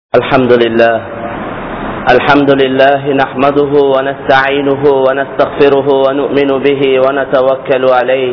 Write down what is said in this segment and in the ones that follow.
الحمد لله الحمد لله نحمده ونستعينه ونستغفره ونؤمن به ونتوكل عليه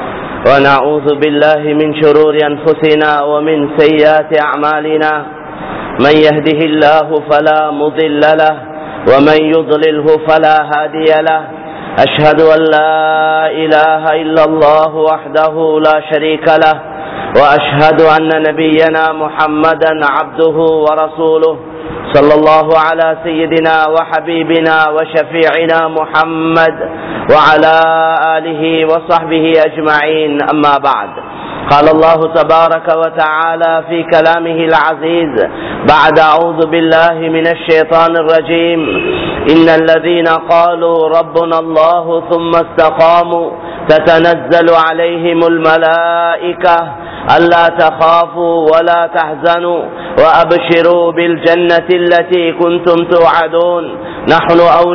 ونعوذ بالله من شرور أنفسنا ومن سيئات أعمالنا من يهده الله فلا مضل له ومن يضلله فلا هادي له أشهد أن لا إله إلا الله وحده لا شريك له واشهد ان نبينا محمدا عبده ورسوله صلى الله على سيدنا وحبيبنا وشفيعنا محمد وعلى اله وصحبه اجمعين اما بعد قال الله تبارك وتعالى في كلامه العزيز بعد اعوذ بالله من الشيطان الرجيم ان الذين قالوا ربنا الله ثم استقاموا تتنزل عليهم الملائكه ألا تخافوا ولا تحزنوا وأبشروا بالجنة التي كنتم توعدون نحن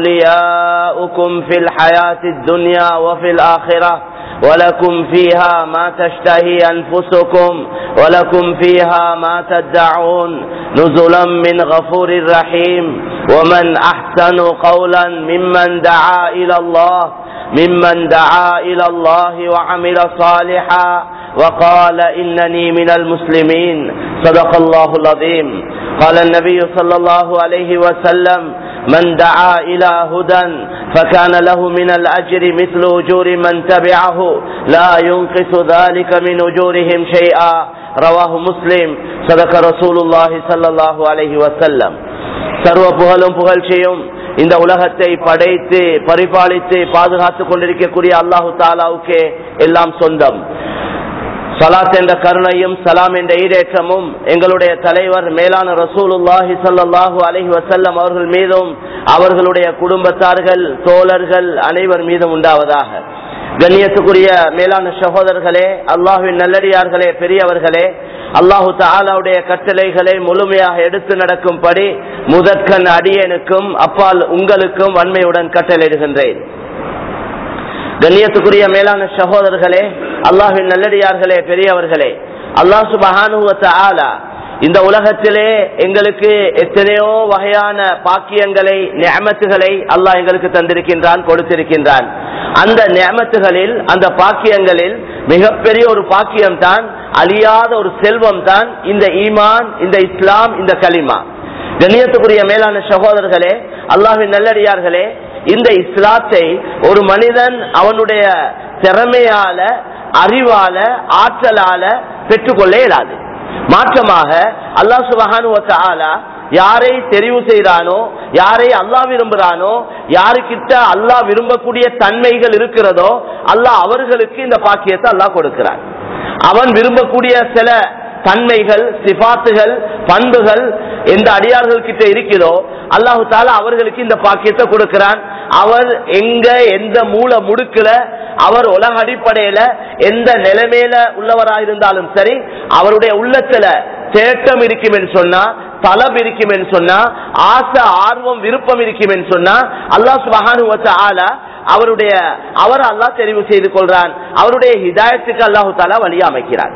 أولياؤكم في الحياة الدنيا وفي الآخرة ولكم فيها ما تشتهي أنفسكم ولكم فيها ما تدعون نزلا من غفور رحيم ومن أحسن قولا ممن دعا إلى الله ممن دعا إلى الله وعمل صالحا وقال إنني من المسلمين صدق الله العظيم قال النبي صلى الله عليه وسلم من دعا إلى هدى فكان له من الأجر مثل أجور من تبعه لا ينقص ذلك من أجورهم شيئا رواه مسلم صدق رسول الله صلى الله عليه وسلم சர்வ புகழும் புகழ்ச்சியும் இந்த உலகத்தை படைத்து பரிபாலித்து பாதுகாத்துக் கொண்டிருக்கக்கூடிய அல்லாஹு தாலாவுக்கே எல்லாம் சொந்தம் சலாத் என்ற கருணையும் சலாம் என்ற ஈரேற்றமும் எங்களுடைய தலைவர் மேலான ரசூலுல்லாஹி சல்லாஹூ அலஹி வசல்லம் அவர்கள் மீதும் அவர்களுடைய குடும்பத்தார்கள் தோழர்கள் அனைவர் மீதும் உண்டாவதாக கண்ணியத்துக்குரிய மேலான சகோதரர்களே அல்லாஹுவின் நல்லடியார்களே பெரியவர்களே அல்லாஹு தாலாவுடைய கட்டளைகளை முழுமையாக எடுத்து நடக்கும்படி முதற்கண் அடியனுக்கும் அப்பால் உங்களுக்கும் வன்மையுடன் கட்டளையிடுகின்றேன் கண்ணியத்துக்குரிய மேலான சகோதரர்களே அல்லாஹின் நல்லடியார்களே பெரியவர்களே அல்லாஹ் சுபஹானுவத்த ஆலா இந்த உலகத்திலே எங்களுக்கு எத்தனையோ வகையான பாக்கியங்களை நியமத்துகளை அல்லாஹ் எங்களுக்கு தந்திருக்கின்றான் கொடுத்திருக்கின்றான் அந்த நியமத்துகளில் அந்த பாக்கியங்களில் மிகப்பெரிய ஒரு பாக்கியம் தான் அழியாத ஒரு செல்வம் தான் இந்த ஈமான் இந்த இஸ்லாம் இந்த கலிமா கண்ணியத்துக்குரிய மேலான சகோதரர்களே அல்லாஹின் நல்லடியார்களே இந்த இஸ்லாத்தை ஒரு மனிதன் அவனுடைய திறமையால அறிவால ஆற்றலால பெற்றுக்கொள்ள இயலாது மாற்றமாக அல்லா சுபகானு யாரை தெரிவு செய்யறானோ யாரை அல்லாஹ் விரும்புறானோ யாருக்கிட்ட அல்லாஹ் விரும்பக்கூடிய தன்மைகள் இருக்கிறதோ அல்லாஹ் அவர்களுக்கு இந்த பாக்கியத்தை அல்லாஹ் கொடுக்கிறான் அவன் விரும்பக்கூடிய சில தன்மைகள் சிபாத்துகள் பண்புகள் எந்த அடியார்கள் கிட்ட இருக்கிறதோ அல்லாஹு தாலா அவர்களுக்கு இந்த பாக்கியத்தை கொடுக்கிறான் அவர் எங்க எந்த மூல முடுக்கல அவர் உலக அடிப்படையில எந்த நிலைமையில உள்ளவராக இருந்தாலும் சரி அவருடைய உள்ளத்துல தேட்டம் இருக்கும் என்று சொன்னா தலம் இருக்கும் என்று சொன்னா ஆசை ஆர்வம் விருப்பம் இருக்கும் என்று சொன்னா அல்லாஹ் சுபகானு ஆலா அவருடைய அவர் அல்லாஹ் தெரிவு செய்து கொள்றான் அவருடைய ஹிதாயத்துக்கு அல்லாஹு தாலா வழி அமைக்கிறான்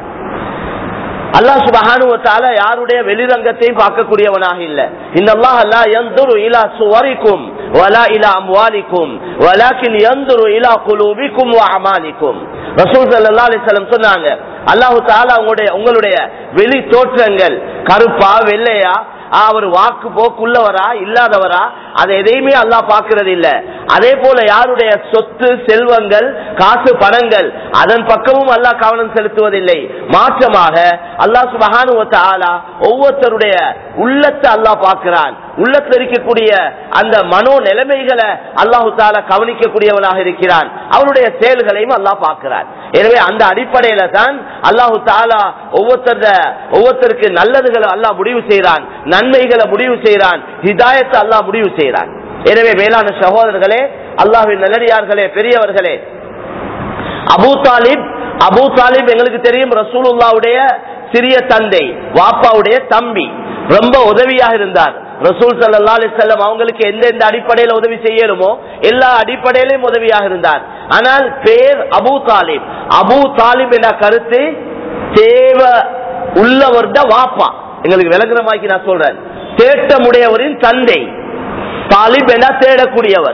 அல்லா சுபஹானுவத்தால யாருடைய வெளிரங்கத்தையும் பார்க்கக்கூடியவனாக இல்ல இந்த அல்லாஹ் அல்லா எந்தொரு இலா சுவரிக்கும் வலா இலா அம்வாலிக்கும் வலாக்கின் எந்தொரு இலா குலூபிக்கும் அமாலிக்கும் ரசூல் சல்லா அலிசல்லம் சொன்னாங்க அல்லாஹு தாலா உங்களுடைய உங்களுடைய வெளி தோற்றங்கள் கருப்பா வெள்ளையா அவர் வாக்கு போக்குள்ளவரா இல்லாதவரா அதை எதையுமே அல்லாஹ் பாக்குறது இல்ல அதே போல யாருடைய சொத்து செல்வங்கள் காசு பணங்கள் அதன் பக்கமும் அல்லாஹ் கவனம் செலுத்துவதில்லை மாற்றமாக அல்லாஹ் சுபகானு ஆலா ஒவ்வொருத்தருடைய உள்ளத்தை அல்லாஹ் பார்க்கிறான் உள்ளத்தில் இருக்கக்கூடிய அந்த மனோ நிலைமைகளை அல்லாஹு தாலா கவனிக்கக்கூடியவனாக இருக்கிறான் அவருடைய செயல்களையும் அல்லாஹ் பார்க்கிறான் எனவே அந்த அடிப்படையில தான் அல்லாஹு தாலா ஒவ்வொருத்தர ஒவ்வொருத்தருக்கு நல்லதுகளை அல்லாஹ் முடிவு செய்யறான் நன்மைகளை முடிவு செய்யறான் ஹிதாயத்தை அல்லாஹ் முடிவு செய்யறான் எனவே மேலான சகோதரர்களே அல்லாஹின் நல்லடியார்களே பெரியவர்களே அபு தாலிப் அபு தாலிப் எங்களுக்கு தெரியும் ரசூலுல்லாவுடைய சிறிய தந்தை வாப்பாவுடைய தம்பி ரொம்ப உதவியாக இருந்தார் ரசூல் சல்லா அலிசல்லம் அவங்களுக்கு எந்த எந்த அடிப்படையில உதவி செய்யணுமோ எல்லா அடிப்படையிலும் உதவியாக இருந்தார் ஆனால் பேர் அபு தாலிப் அபு தாலிப் என்ற கருத்து தேவ உள்ளவர்த வாப்பா எங்களுக்கு விளங்குற மாதிரி நான் சொல்றேன் தேட்டமுடையவரின் தந்தை தாலிப் என தேடக்கூடியவர்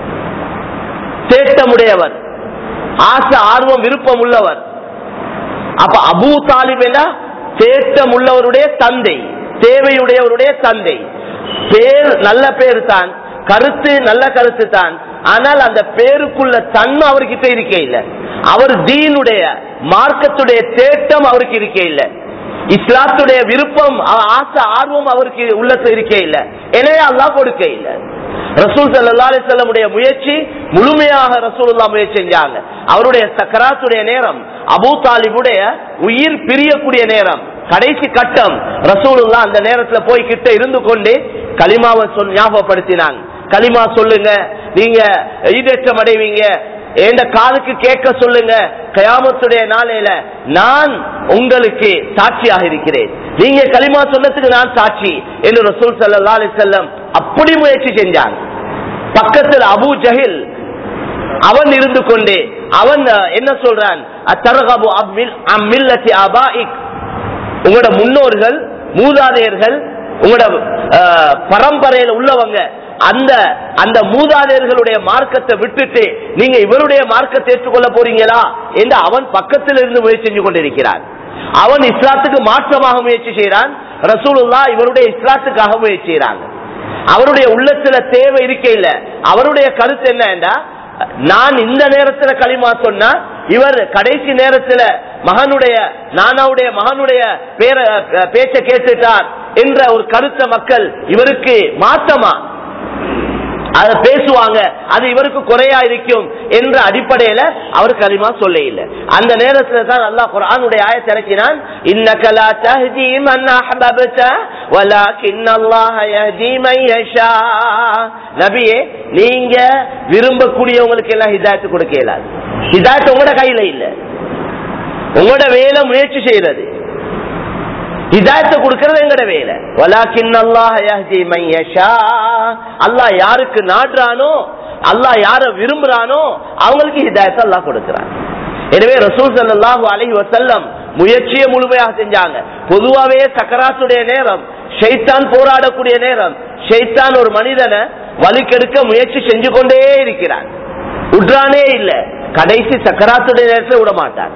தேட்டமுடையவர் ஆசை ஆர்வம் விருப்பம் உள்ளவர் அப்ப அபூ தாலிப் என தேட்டம் உள்ளவருடைய தந்தை தேவையுடையவருடைய தந்தை பேர் நல்ல பேர் தான் கருத்து நல்ல கருத்து தான் ஆனால் அந்த பேருக்குள்ள தன்மை அவர்கிட்ட இருக்க இல்லை அவர் தீனுடைய மார்க்கத்துடைய தேட்டம் அவருக்கு இருக்க இல்லை இஸ்லாத்துடைய விருப்பம் அ- ஆசை ஆர்வம் அவருக்கு உள்ளத்துல இருக்க இல்லை எனவே அல்லாஹ் கொடுக்க இல்லை ரசூல் சல்லா அலிசல்லமுடைய முயற்சி முழுமையாக ரசூலுல்லா முயற்சி செஞ்சாங்க அவருடைய சக்கராத்துடைய நேரம் அபூ தாலிபுடைய உயிர் பிரியக்கூடிய நேரம் கடைசி கட்டம் ரசூலுல்லா அந்த நேரத்துல போய் கிட்ட இருந்து கொண்டு கலிமாவை சொல் ஞாபகப்படுத்தினாங்க கலிமா சொல்லுங்க நீங்க ஈடேற்றம் அடைவீங்க எந்த காதுக்கு கேட்க சொல்லுங்க கயாமத்துடைய நாளையில நான் உங்களுக்கு சாட்சியாக இருக்கிறேன் நீங்க களிமா சொன்னதுக்கு நான் சாட்சி என்று ரசூல் சல்லா அலி செல்லம் அப்படி முயற்சி செஞ்சாங்க பக்கத்தில் அபூ ஜஹில் அவன் இருந்து கொண்டு அவன் அஹ், என்ன சொல்றான் அத்தரகபு அம்மில் அம்மில்லத்தி அபாயிக் உங்களோட முன்னோர்கள் மூதாதையர்கள் உங்களோட அஹ், பரம்பரையில உள்ளவங்க அந்த அந்த மூதாதையர்களுடைய மார்க்கத்தை விட்டுட்டு நீங்க இவருடைய மார்க்கத்தை ஏற்றுக்கொள்ள போறீங்களா என்று அவன் பக்கத்தில் இருந்து முயற்சி செஞ்சு கொண்டிருக்கிறான் அவன் இஸ்லாத்துக்கு மாற்றமாக முயற்சி செய்யறான் ரசூலுல்லா இவருடைய இஸ்லாத்துக்காக முயற்சி செய்யறாங்க அவருடைய உள்ளத்துல தேவை இருக்க இல்ல அவருடைய கருத்து என்னன்னா நான் இந்த நேரத்துல களிமா சொன்னா இவர் கடைசி நேரத்துல மகனுடைய நானாவுடைய மகனுடைய பேர பேச்ச கேட்டுட்டார் என்ற ஒரு கருத்தை மக்கள் இவருக்கு மாற்றமா அத பேசுவாங்க அது இவருக்கு குறையா இருக்கும் என்ற அடிப்படையில அவர் களிமா சொல்ல இல்லை அந்த நேரத்துல தான் அல்லாஹ் குர்ஆனுடைய ஆயத்தை இறக்கினான் இன்னக லா தஹ்தி மன் அஹ்பப்த வலாக்கின் அல்லாஹ் யஹ்தி மன் யஷா நபியே நீங்க விரும்பக்கூடியவங்களுக்கு எல்லாம் ஹிதாயத்து கொடுக்க இயலாது ஹிதாயத்து உங்களோட கையில இல்ல உங்களோட வேலை முயற்சி செய்யறது ஹிதாயத்தை கொடுக்கிறது எங்கட வேலை வலாக்கின் அல்லாஹ் யஹ்தி மன் யஷா அல்லாஹ் யாருக்கு நாடுறானோ அல்லாஹ் யார விரும்புறானோ அவங்களுக்கு ஹிதாயத்தை அல்லாஹ் கொடுக்கிறான் எனவே ரசூல் ஸல்லல்லாஹு அலைஹி வஸல்லம் முயற்சியை முழுமையாக செஞ்சாங்க பொதுவாவே சக்கராத்துடைய நேரம் ஷைத்தான் போராடக்கூடிய நேரம் ஷைத்தான் ஒரு மனிதனை வலிக்கெடுக்க முயற்சி செஞ்சு கொண்டே இருக்கிறான் விட்றானே இல்ல கடைசி சக்கராத்துடைய நேரத்தில் விட மாட்டான்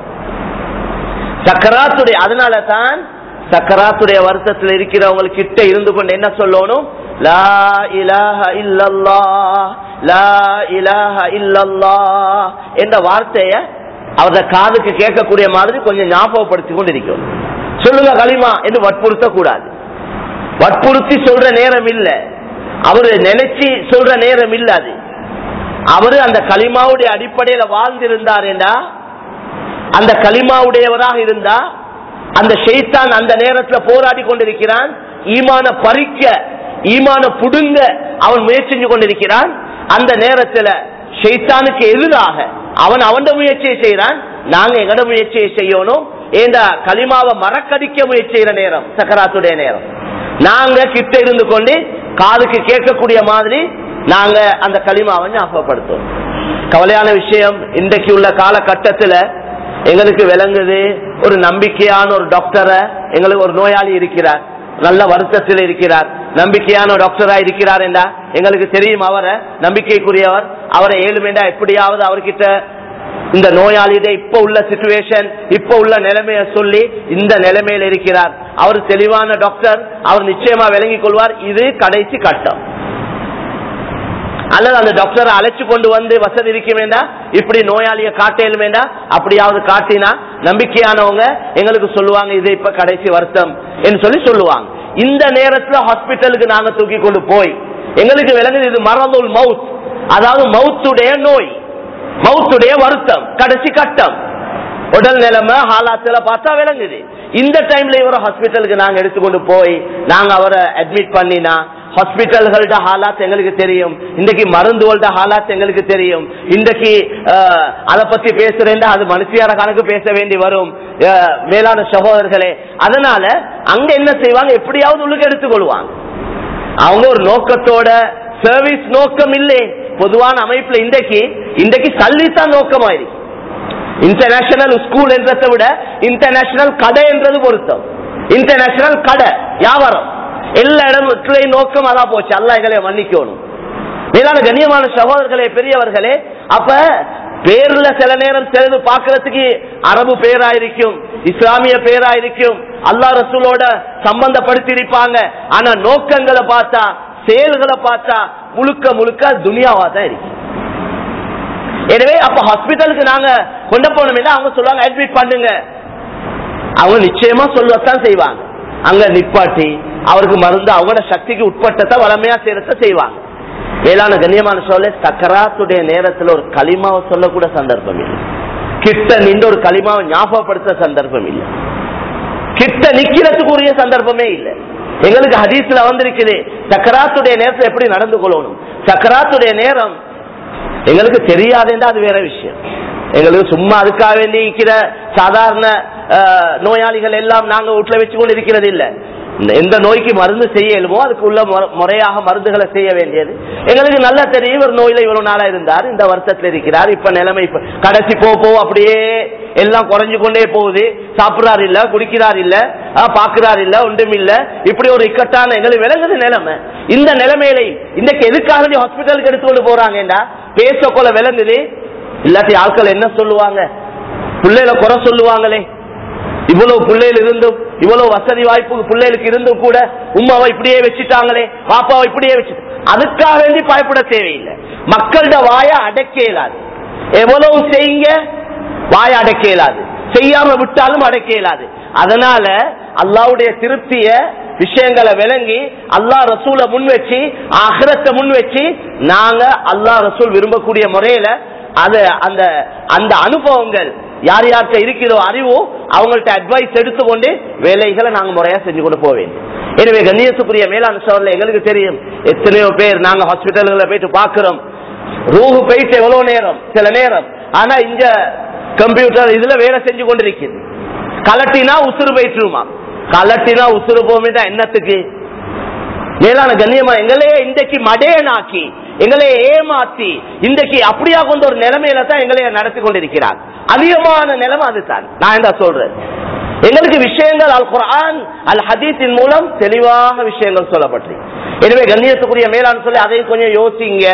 சக்கராத்துடைய அதனால தான் சக்கராத்துடைய வருத்தத்தில் இருக்கிறவங்க கிட்ட இருந்து கொண்டு என்ன சொல்லணும் லா இலாஹ இல்லல்லாஹ் லா இலாஹ இல்லல்லாஹ் என்ற வார்த்தைய அவரது காதுக்கு கேட்கக்கூடிய மாதிரி கொஞ்சம் ஞாபகப்படுத்தி கொண்டு இருக்கணும் சொல்லுங்க களிமா என்று வற்புறுத்த கூடாது வற்புறுத்தி சொல்ற நேரம் இல்ல அவரு நினைச்சு சொல்ற நேரம் இல்ல அது அவரு அந்த களிமாவுடைய அடிப்படையில வாழ்ந்திருந்தார் என்றா அந்த களிமாவுடையவராக இருந்தா அந்த ஷெய்தான் அந்த நேரத்துல போராடி கொண்டிருக்கிறான் ஈமான பறிக்க ஈமான புடுங்க அவன் முயற்சி செஞ்சு கொண்டிருக்கிறான் அந்த நேரத்துல ஷெய்தானுக்கு எதிராக அவன் அவன் முயற்சியை செய்யறான் நாங்க எங்கட முயற்சியை செய்யணும் ஏண்டா களிமாவை மறக்கடிக்க முயற்சி செய்யற நேரம் சக்கராத்துடைய நேரம் நாங்க கிட்ட இருந்து கொண்டு காதுக்கு கேட்கக்கூடிய மாதிரி நாங்க அந்த களிமாவை ஞாபகப்படுத்துவோம் கவலையான விஷயம் இன்றைக்கு உள்ள காலகட்டத்துல எங்களுக்கு விளங்குது ஒரு நம்பிக்கையான ஒரு டாக்டரை எங்களுக்கு ஒரு நோயாளி இருக்கிறார் நல்ல வருத்தத்தில் இருக்கிறார் நம்பிக்கையான டாக்டரா இருக்கிறார் என்றா எங்களுக்கு தெரியும் அவரை நம்பிக்கைக்குரியவர் அவரை ஏழுமேண்டா எப்படியாவது அவர்கிட்ட இந்த நோயாளியுடைய இப்ப உள்ள சிச்சுவேஷன் இப்ப உள்ள நிலைமையை சொல்லி இந்த நிலைமையில இருக்கிறார் அவர் தெளிவான டாக்டர் அவர் நிச்சயமா விளங்கிக் கொள்வார் இது கடைசி கட்டம் அல்லது அந்த டாக்டரை அழைச்சு கொண்டு வந்து வசதி இருக்க வேண்டாம் இப்படி நோயாளிய காட்டேலும் வேண்டாம் அப்படியாவது காட்டினா நம்பிக்கையானவங்க எங்களுக்கு சொல்லுவாங்க இது இப்ப கடைசி வருத்தம் என்று சொல்லி சொல்லுவாங்க இந்த நேரத்துல ஹாஸ்பிட்டலுக்கு நாங்க தூக்கி கொண்டு போய் எங்களுக்கு விளங்குது இது மரபுல் மவுத் அதாவது மவுத்துடைய நோய் மவுத்துடைய வருத்தம் கடைசி கட்டம் உடல் நிலைமை ஹாலாத்துல பார்த்தா விளங்குது இந்த டைம்ல இவரை ஹாஸ்பிட்டலுக்கு நாங்க எடுத்துக்கொண்டு போய் நாங்க அவரை அட்மிட் பண்ணினா ஹாஸ்பிட்டல்களோட ஹாலாத் எங்களுக்கு தெரியும் இன்றைக்கு மருந்துகளோட ஹாலாத் எங்களுக்கு தெரியும் இன்றைக்கு அதை பத்தி பேசுறேன் அது மனுஷியார கணக்கு பேச வேண்டி வரும் அஹ், மேலான சகோதரர்களே அதனால அங்க என்ன செய்வாங்க எப்படியாவது உள்ளுக்கு எடுத்துக்கொள்வாங்க அவங்க ஒரு நோக்கத்தோட சர்வீஸ் நோக்கம் இல்லை பொதுவான அமைப்புல இன்றைக்கு இன்றைக்கு சல்லித்தான் நோக்கமாயிருக்கு இன்டர்நேஷனல் ஸ்கூல் என்றதை விட இன்டர்நேஷனல் கடை என்றது பொருத்தம் இன்டர்நேஷனல் கடை வியாபாரம் எல்லா இடத்துலயும் நோக்கம் அதான் போச்சு அல்லா எங்களை மன்னிக்கணும் மேலான கண்ணியமான சகோதரர்களே பெரியவர்களே அப்ப பேர்ல சில நேரம் சிலது பார்க்கறதுக்கு அரபு பேரா இருக்கும் இஸ்லாமிய பேரா இருக்கும் அல்லா ரசூலோட சம்பந்தப்படுத்தி இருப்பாங்க ஆனா நோக்கங்களை பார்த்தா செயல்களை பார்த்தா முழுக்க முழுக்க துனியாவா தான் இருக்கு எனவே அப்ப ஹாஸ்பிட்டலுக்கு நாங்க கொண்டு போனோம் அவங்க சொல்லுவாங்க அட்மிட் பண்ணுங்க அவங்க நிச்சயமா சொல்லத்தான் செய்வாங்க அங்க நிப்பாட்டி அவருக்கு மருந்து அவங்களோட சக்திக்கு உட்பட்டத்தை வளமையா செய்யறத செய்வாங்க வேளாண் கண்ணியமான சொல்ல சக்கராத்துடைய நேரத்துல ஒரு களிமாவை சொல்லக்கூட சந்தர்ப்பம் இல்லை கிட்ட நின்று ஒரு களிமாவை ஞாபகப்படுத்த சந்தர்ப்பம் இல்லை கிட்ட நிக்கிறதுக்குரிய சந்தர்ப்பமே இல்லை எங்களுக்கு ஹதீஸ்ல வந்திருக்குது சக்கராத்துடைய நேரத்துல எப்படி நடந்து கொள்ளணும் சக்கராத்துடைய நேரம் எங்களுக்கு தெரியாதுன்னா அது வேற விஷயம் எங்களுக்கு சும்மா அதுக்காக வேண்டி இருக்கிற சாதாரண அஹ், நோயாளிகள் எல்லாம் நாங்க வீட்டுல வச்சு கொண்டு இருக்கிறது இல்ல இந்த- எந்த நோய்க்கு மருந்து செய்ய இயலுமோ அதுக்கு உள்ள முற- முறையாக மருந்துகளை செய்ய வேண்டியது எங்களுக்கு நல்லா தெரியும் இவர் நோயில இவ்வளவு நாளா இருந்தார் இந்த வருத்தத்தில் இருக்கிறார் இப்ப நிலைமை இப்ப கடைசி போ போ அப்படியே எல்லாம் குறைஞ்சு கொண்டே போகுது சாப்பிடுறாரு இல்ல குடிக்கிறார் இல்ல ஆஹ், பாக்குறார் இல்ல ஒன்றும் இல்ல இப்படி ஒரு இக்கட்டான எங்களுக்கு விளங்குது நிலைமை இந்த நிலைமையில இன்னைக்கு எதுக்காக ஹாஸ்பிட்டலுக்கு எடுத்துக்கொண்டு போறாங்கடா பேச போல விளங்குது இல்லாட்டி ஆட்கள் என்ன சொல்லுவாங்க பிள்ளைகளை குறை சொல்லுவாங்களே இவ்வளவு பிள்ளைகள் இருந்தும் இவ்வளவு வசதி வாய்ப்பு பிள்ளைகளுக்கு இருந்தும் கூட உமாவை இப்படியே வச்சுட்டாங்களே பாப்பாவை இப்படியே வச்சு அதுக்காக வேண்டி பயப்பட தேவையில்லை மக்களோட வாய அடக்க இயலாது எவ்வளவு செய்யுங்க வாய அடக்க இயலாது செய்யாம விட்டாலும் அடக்க இயலாது அதனால அல்லாவுடைய திருப்திய விஷயங்களை விளங்கி அல்லாஹ் ரசூலை முன் வச்சு அகரத்தை முன் வச்சு நாங்க அல்லாஹ் ரசூல் விரும்பக்கூடிய முறையில அது அந்த அந்த அனுபவங்கள் யார் யார்கிட்ட இருக்கிறோ அறிவோ அவங்கள்ட்ட அட்வைஸ் எடுத்துக்கொண்டு வேலைகளை நாங்க முறையா செஞ்சு கொண்டு போக வேண்டும் எனவே கண்ணியத்துக்குரிய மேலாண் சோழர்ல எங்களுக்கு தெரியும் எத்தனையோ பேர் நாங்க ஹாஸ்பிட்டல்களை போயிட்டு பாக்குறோம் ரூஹு போயிட்டு எவ்வளவு நேரம் சில நேரம் ஆனா இங்க கம்ப்யூட்டர் இதுல வேலை செஞ்சு கொண்டிருக்குது கலட்டினா உசுறு போயிட்டுருமா கலட்டினா உசுறு போகுமே என்னத்துக்கு மேலான கண்ணியமா எங்களையே இன்றைக்கு மடையனாக்கி எங்களையே ஏமாத்தி இன்றைக்கு அப்படியா கொண்ட ஒரு நிலைமையில தான் எங்களைய நடத்தி கொண்டிருக்கிறார் அதிகமான நிலைமை அதுதான் நான் என்ன சொல்றேன் எங்களுக்கு விஷயங்கள் அல் குர்ஆன் அல் ஹதீஸின் மூலம் தெளிவாக விஷயங்கள் சொல்லப்பட்டு எனவே கண்ணியத்துக்குரிய மேலான சொல்லி அதையும் கொஞ்சம் யோசிங்க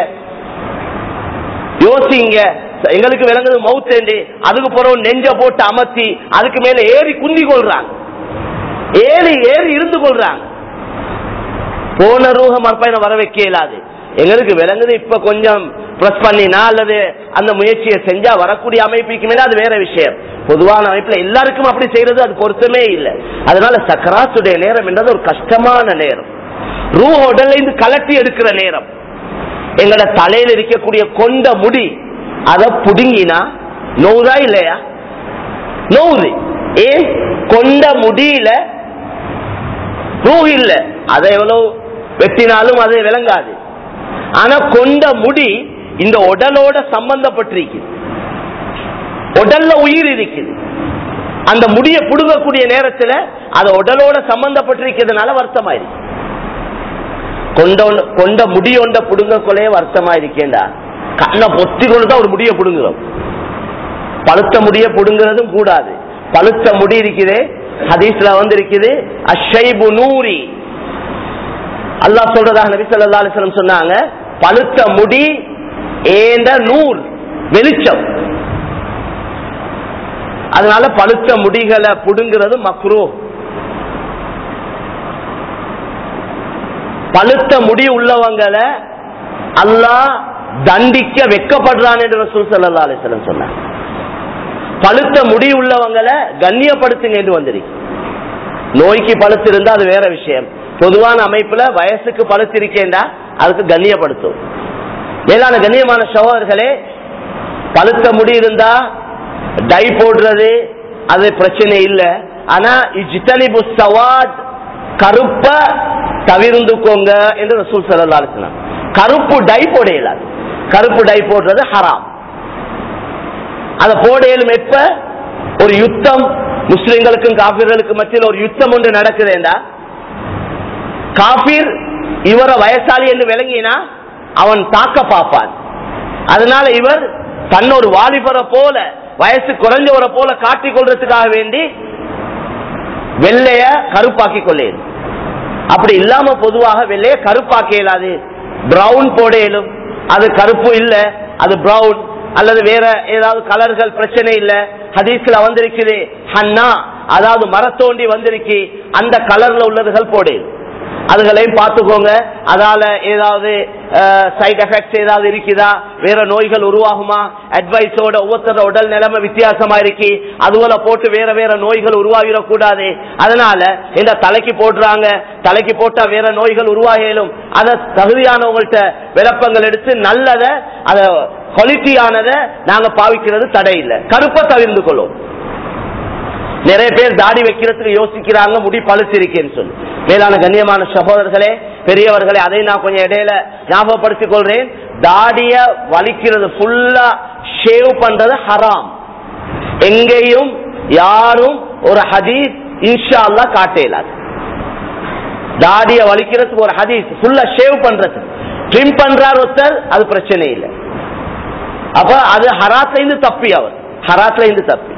யோசிங்க எங்களுக்கு விளங்குது மவுத்தேண்டி அதுக்கு பிறகு நெஞ்ச போட்டு அமர்த்தி அதுக்கு மேல ஏறி குந்தி கொள்றாங்க ஏறி ஏறி இருந்து கொள்றாங்க போன ரூஹ மறுபயணம் வர வைக்க இயலாது எங்களுக்கு விளங்குது இப்ப கொஞ்சம் பிரஸ் பண்ணினா அல்லது அந்த முயற்சியை செஞ்சா வரக்கூடிய அமைப்புக்கு மேல அது வேற விஷயம் பொதுவான அமைப்புல எல்லாருக்கும் அப்படி செய்யறது அது பொருத்தமே இல்லை அதனால சக்கராத்துடைய நேரம் என்றது ஒரு கஷ்டமான நேரம் ரூ உடல்ல இருந்து கலட்டி எடுக்கிற நேரம் எங்களோட தலையில இருக்கக்கூடிய கொண்ட முடி அத புடுங்கினா நோவுதா இல்லையா நோவுது ஏன் கொண்ட முடியில ரூ இல்ல அதை எவ்வளவு வெட்டினாலும் அது விளங்காது ஆனா கொண்ட முடி இந்த உடலோட சம்பந்தப்பட்டிருக்கு உடல்ல உயிர் இருக்குது அந்த முடிய புடுங்கக்கூடிய நேரத்துல அது உடலோட சம்பந்தப்பட்டிருக்கிறதுனால வருத்தமாயிருக்கு கொண்ட ஒண்ண- கொண்ட முடி ஒண்ட புடுங்க கொலையே வருத்தமா இருக்கேண்டா கண்ணை பொத்தி கொண்டுதான் ஒரு முடிய புடுங்குறோம் பழுத்த முடிய புடுங்குறதும் கூடாது பழுத்த முடி இருக்குதே ஹதீஸ்ல வந்து இருக்குது அஷைபு நூரி அல்லாஹ் சொல்றதாக நபி ஸல்லல்லாஹு அலைஹி வஸல்லம் சொன்னாங்க பழுத்த முடி ஏந்த நூல் வெளிச்சம் அதனால பழுத்த முடிகளை புடுங்கிறது மக்ரூ பழுத்த முடி உள்ளவங்களை அல்லாஹ் தண்டிக்க வெக்கப்படுறான் என்று ரசூல் ஸல்லல்லாஹு அலைஹி வஸல்லம் சொன்னாங்க பழுத்த முடி உள்ளவங்களை கண்ணியப்படுத்துங்க என்று வந்திருக்கு நோய்க்கு பழுத்து இருந்தா அது வேற விஷயம் பொதுவான அமைப்புல வயசுக்கு பழுத்து இருக்கேண்டா அதுக்கு கண்ணியப்படுத்தும் மேலான கண்ணியமான சகோதரர்களே பழுத்த முடி இருந்தா டை போடுறது அது பிரச்சனை இல்லை ஆனா இஜ்தனிபு சவாத் கருப்ப தவிர்ந்துக்கோங்க என்று ரசூல் ஸல்லல்லாஹு அலைஹி வஸல்லம் கருப்பு டை போட இயலாது கருப்பு டை போடுறது ஹராம் அதை போடையிலும் எப்ப ஒரு யுத்தம் முஸ்லிம்களுக்கும் காபிர்களுக்கும் மத்தியில் ஒரு யுத்தம் ஒன்று நடக்குதுண்டா காபீர் இவரை வயசாளி என்று விளங்கினா அவன் தாக்க பார்ப்பான் அதனால இவர் தன்னொரு வாலிபரை போல வயசு குறைஞ்சவரை போல காட்டிக் கொள்றதுக்காக வேண்டி வெள்ளைய கருப்பாக்கி கொள்ளேன் அப்படி இல்லாம பொதுவாக வெள்ளைய கருப்பாக்க இயலாது பிரவுன் போட இயலும் அது கருப்பு இல்ல அது பிரவுன் அல்லது வேற ஏதாவது கலர்கள் பிரச்சனை இல்ல ஹதீஸ்ல வந்திருக்குது ஹன்னா அதாவது மரத்தோண்டி வந்திருக்கு அந்த கலர்ல உள்ளதுகள் போட இயலும் அதுகளையும் பார்த்துக்கோங்க அதால ஏதாவது சைடு எஃபெக்ட்ஸ் ஏதாவது இருக்குதா வேற நோய்கள் உருவாகுமா அட்வைஸோட ஒவ்வொருத்தர உடல் நிலைமை வித்தியாசமா இருக்கு அதுபோல போட்டு வேற வேற நோய்கள் உருவாகிடக்கூடாது அதனால இந்த தலைக்கு போடுறாங்க தலைக்கு போட்டா வேற நோய்கள் உருவாகிலும் அதை தகுதியானவங்கள்ட்ட விளப்பங்கள் எடுத்து நல்லத அத குவாலிட்டியானதை நாங்க பாவிக்கிறது தடை இல்லை கருப்பை தவிர்ந்து கொள்ளும் நிறைய பேர் தாடி வைக்கிறதுக்கு யோசிக்கிறாங்க முடி பழுத்திருக்கேன்னு சொல்லி மேலான கண்ணியமான சகோதரர்களே பெரியவர்களே அதை நான் கொஞ்சம் இடையில ஞாபகப்படுத்திக் கொள்றேன் தாடிய வலிக்கிறது ஃபுல்லா ஷேவ் பண்றது ஹராம் எங்கேயும் யாரும் ஒரு ஹதீஸ் இன்ஷா அல்லா காட்டேலாது தாடிய வலிக்கிறதுக்கு ஒரு ஹதீஸ் ஃபுல்லா ஷேவ் பண்றது ட்ரிம் பண்றார் ஒருத்தர் அது பிரச்சனை இல்லை அப்ப அது ஹராத்ல இருந்து தப்பி அவர் ஹராத்ல இருந்து தப்பி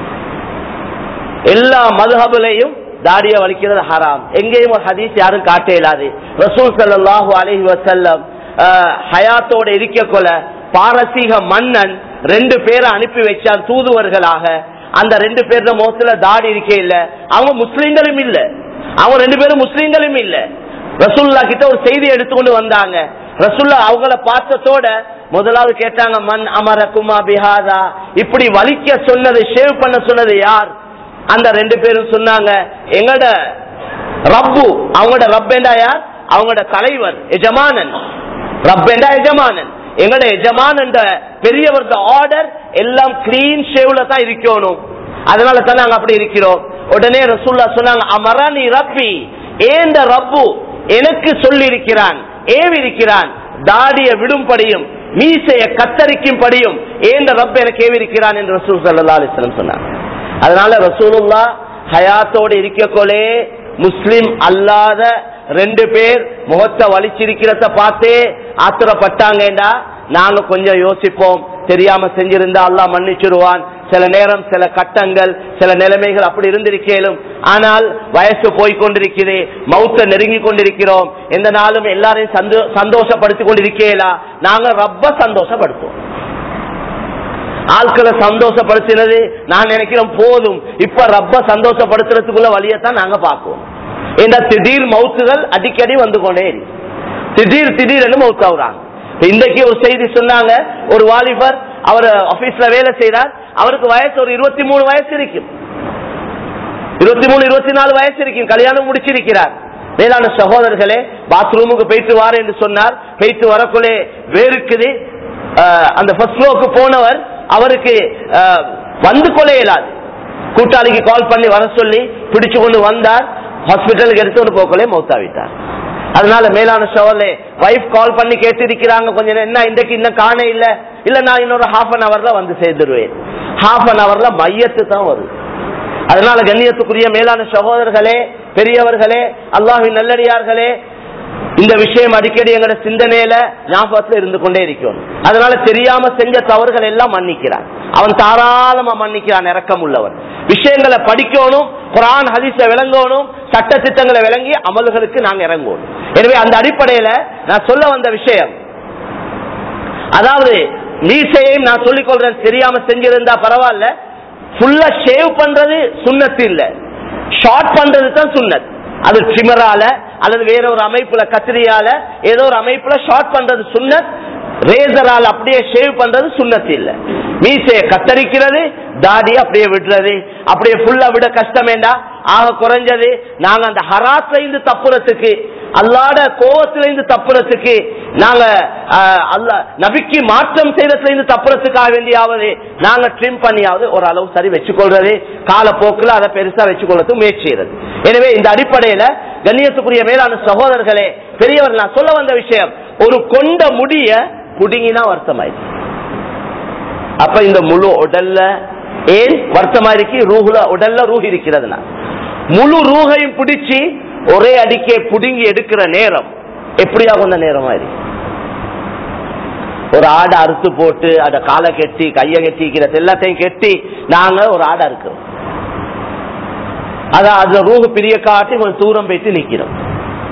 எல்லா மதுஹபுலையும் தாடிய வலிக்கிறது ஹராம் எங்கேயும் ஒரு ஹதீஸ் யாரும் காட்ட இயலாது ரசூல் சல்லாஹூ அலஹி வசல்லம் ஹயாத்தோட இருக்க கொல பாரசீக மன்னன் ரெண்டு பேரை அனுப்பி வச்சான் தூதுவர்களாக அந்த ரெண்டு பேர்ல முகத்துல தாடி இருக்கே இல்ல அவங்க முஸ்லீம்களும் இல்ல அவங்க ரெண்டு பேரும் முஸ்லீம்களும் இல்ல ரசூல்லா கிட்ட ஒரு செய்தி எடுத்துக்கொண்டு வந்தாங்க ரசூல்லா அவங்கள பார்த்ததோட முதலாவது கேட்டாங்க மண் அமர குமா பிஹாதா இப்படி வலிக்க சொன்னது ஷேவ் பண்ண சொன்னது யார் அந்த ரெண்டு பேரும் சொன்னாங்க எங்கட ரப்பு அவங்களோட ரப்பேண்டா யார் அவங்களோட தலைவர் எஜமானன் ரப்பேண்டா எஜமானன் எங்கட எஜமானன் பெரியவர் ஆர்டர் எல்லாம் கிளீன் ஷேவ்ல தான் இருக்கணும் அதனால தான் நாங்க அப்படி இருக்கிறோம் உடனே ரசூல்லா சொன்னாங்க அமரானி ரப்பி ஏந்த ரப்பு எனக்கு சொல்லி இருக்கிறான் ஏவி இருக்கிறான் தாடிய விடும்படியும் மீசைய கத்தரிக்கும்படியும் ஏந்த ரப் எனக்கு ஏவி இருக்கிறான் என்று ரசூல் சல்லா அலிஸ்லம் சொன்னாங்க அதனால ரசூலுல்லா ஹயாத்தோடு இருக்கக்கொலே முஸ்லிம் அல்லாத ரெண்டு பேர் முகத்தை வலிச்சிருக்கிறத பார்த்தே ஆத்திரப்பட்டாங்கடா நாங்க கொஞ்சம் யோசிப்போம் தெரியாம செஞ்சிருந்தா அல்லாஹ் மன்னிச்சிருவான் சில நேரம் சில கட்டங்கள் சில நிலைமைகள் அப்படி இருந்திருக்கேலும் ஆனால் வயசு போய் கொண்டிருக்கிறே மௌத்த நெருங்கி கொண்டிருக்கிறோம் எந்த நாளும் எல்லாரையும் சந்தோஷப்படுத்தி கொண்டிருக்கேலா நாங்க ரப்ப சந்தோஷப்படுத்துவோம் ஆட்களை சந்தோஷப்படுத்தினது நான் நினைக்கிறோம் போதும் இப்ப ரப்ப சந்தோஷப்படுத்துறதுக்குள்ள வழியத்தான் நாங்க பார்ப்போம் இந்த திடீர் மவுத்துகள் அடிக்கடி வந்து கொண்டே இருக்கு. திடீர் திடீர்னு மவுத் ஆகுறாங்க இன்றைக்கு ஒரு செய்தி சொன்னாங்க ஒரு வாலிபர் அவர் ஆபீஸ்ல வேலை செய்யறார் அவருக்கு வயசு ஒரு இருபத்தி மூணு வயசு இருக்கும் இருபத்தி மூணு இருபத்தி நாலு வயசு இருக்கும் கல்யாணம் முடிச்சிருக்கிறார் மேலான சகோதரர்களே பாத்ரூமுக்கு போயிட்டு வார என்று சொன்னார் போயிட்டு வரக்குள்ளே வேறுக்குது அஹ், அந்த ஃபர்ஸ்ட் ஃப்ளோருக்கு போனவர் அவருக்கு அஹ், வந்து கொள்ள இயலாது கூட்டாளிக்கு கால் பண்ணி வர சொல்லி பிடிச்சு கொண்டு வந்தார் ஹாஸ்பிட்டலுக்கு எடுத்து கொண்டு போக்கலே மௌத்தாவிட்டார் அதனால மேலான சோழலே வைஃப் கால் பண்ணி கேட்டிருக்கிறாங்க கொஞ்சம் நேரம், என்ன இன்றைக்கு இன்னும் காண இல்ல இல்ல நான் இன்னொரு ஹாஃப் அன் அவர்ல வந்து சேர்ந்துருவேன் ஹாஃப் அன் அவர்ல மையத்து தான் வருது அதனால கண்ணியத்துக்குரிய மேலான சகோதரர்களே பெரியவர்களே அல்லாஹின் நல்லடியார்களே இந்த விஷயம் அடிக்கடி எங்களோட சிந்தனையில ஞாபகத்துல இருந்து கொண்டே இருக்கும் அதனால தெரியாம செஞ்ச தவறுகள் எல்லாம் மன்னிக்கிறான் அவன் தாராளமா மன்னிக்கிறான் இரக்கம் உள்ளவன் விஷயங்களை படிக்கணும் குரான் ஹதீஸ விளங்கணும் சட்ட திட்டங்களை விளங்கி அமல்களுக்கு நாங்க இறங்குவோம் எனவே அந்த அடிப்படையில நான் சொல்ல வந்த விஷயம் அதாவது மீசையையும் நான் சொல்லிக் கொள்றேன் தெரியாம செஞ்சிருந்தா பரவாயில்ல ஃபுல்லா ஷேவ் பண்றது சுண்ணத்து இல்ல ஷார்ட் பண்றது தான் சுண்ணத் அது ட்ரிமரால அல்லது வேற ஒரு அமைப்புல கத்திரியால ஏதோ ஒரு அமைப்புல ஷார்ட் பண்றது சுண்ணத் ரேசரால் அப்படியே ஷேவ் பண்றது சுண்ணத்து இல்ல மீசையை கத்தரிக்கிறது தாடி அப்படியே விடுறது அப்படியே ஃபுல்லா விட கஷ்டமேண்டா ஆக குறைஞ்சது நாங்க அந்த ஹராஸ்ல இருந்து தப்புறதுக்கு அல்லாட கோவத்தில இருந்து தப்புறதுக்கு நாங்க ஆஹ், அல்ல நபிக்கு மாற்றம் செய்யறதுல இருந்து தப்புறதுக்காக வேண்டியாவது நாங்க ட்ரிம் பண்ணியாவது ஒரு அளவு சரி வச்சுக்கொள்றது காலப்போக்கில் அதை பெருசா வச்சுக்கொள்றது முயற்சி செய்யறது எனவே இந்த அடிப்படையில கண்ணியத்துக்குரிய மேலான சகோதரர்களே பெரியவர் நான் சொல்ல வந்த விஷயம் ஒரு கொண்ட முடிய புடுங்கினா வருத்தமாயிடுச்சு அப்ப இந்த முழு உடல்ல ஏன் வருத்தமா இருக்கு ரூஹுல உடல்ல ரூஹ் இருக்கிறதுனா முழு ரூகையும் பிடிச்சு ஒரே அடிக்கே புடுங்கி எடுக்கிற நேரம் எப்படியாகும் அந்த நேரமா இருக்கு ஒரு ஆடை அறுத்து போட்டு அத காலை கெட்டி கையை கெட்டிக்கிறது எல்லாத்தையும் கெட்டி நாங்க ஒரு ஆடை இருக்கிறோம் அத அந்த ரூஹு பிரிய காட்டி கொஞ்சம் தூரம் போயிட்டு நிக்கிறோம்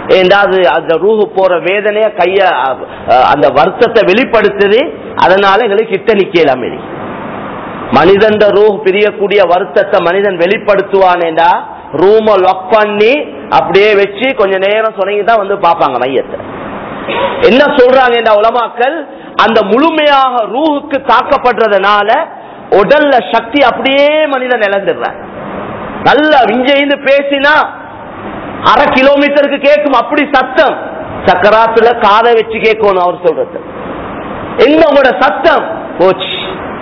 ஏண்டா அது அந்த ரூஹு போற வேதனைய கைய அஹ், அந்த வருத்தத்தை வெளிப்படுத்துது அதனால எங்களுக்கு கிட்ட நிக்கலாம் மனிதன் ரூஹ் பிரியக்கூடிய வருத்தத்தை மனிதன் வெளிப்படுத்துவானேடா ரூம லாக் பண்ணி அப்படியே வச்சு கொஞ்ச நேரம் சொன்னீங்க தான் வந்து பார்ப்பாங்க மையத்தை என்ன சொல்றாங்க இந்த உலமாக்கள் அந்த முழுமையாக ரூஹுக்கு தாக்கப்படுறதுனால உடல்ல சக்தி அப்படியே மனிதன் இழந்துடுறான் நல்லா விஞ்சைந்து பேசினா அரை கிலோமீட்டருக்கு கேட்கும் அப்படி சத்தம் சக்கராத்துல காதை வச்சு கேட்கணும் அவர் சொல்றது என்ன உங்களோட சத்தம் போச்சு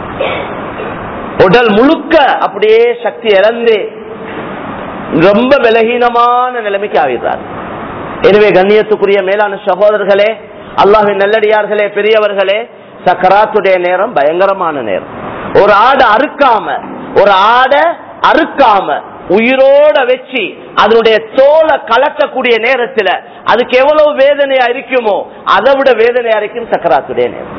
உடல் முழுக்க அப்படியே சக்தி இழந்து ரொம்ப பலகீனமான நிலைமைக்கு ஆகிறார் எனவே கண்ணியத்துக்குரிய மேலான சகோதரர்களே அல்லாஹின் நல்லடியார்களே பெரியவர்களே சக்கராத்துடைய நேரம் பயங்கரமான நேரம் ஒரு ஆடை அறுக்காம ஒரு ஆடை அறுக்காம உயிரோட வச்சு அதனுடைய தோலை கலட்டக்கூடிய நேரத்துல அதுக்கு எவ்வளவு வேதனையா இருக்குமோ அதை விட வேதனையா இருக்கும் சக்கராத்துடைய நேரம்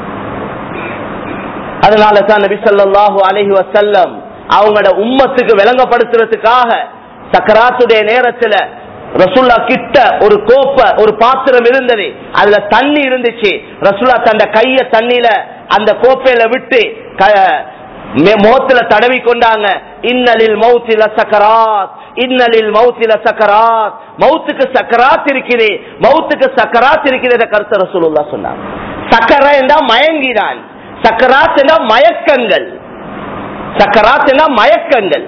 அதனால தான் நபி ஸல்லல்லாஹு அலைஹி வஸல்லம் அவங்களோட உம்மத்துக்கு விளங்கப்படுத்துறதுக்காக சக்கராத்துடைய நேரத்துல ரசுல்லா கிட்ட ஒரு கோப்ப ஒரு பாத்திரம் இருந்தது அதுல தண்ணி இருந்துச்சு ரசுல்லா தந்த கைய தண்ணியில அந்த கோப்பையில விட்டு க- மே- முகத்துல தடவி கொண்டாங்க இன்னலில் மௌத்தில சக்கராத் இன்னலில் மௌத்தில சக்கராத் மௌத்துக்கு சக்கராத் இருக்குது மௌத்துக்கு சக்கராத் இருக்குது கருத்து ரசூலுல்லா சொன்னாங்க சக்கர என்றா மயங்கினான் சக்கராத் என்றா மயக்கங்கள் சக்கராத் என்றா மயக்கங்கள்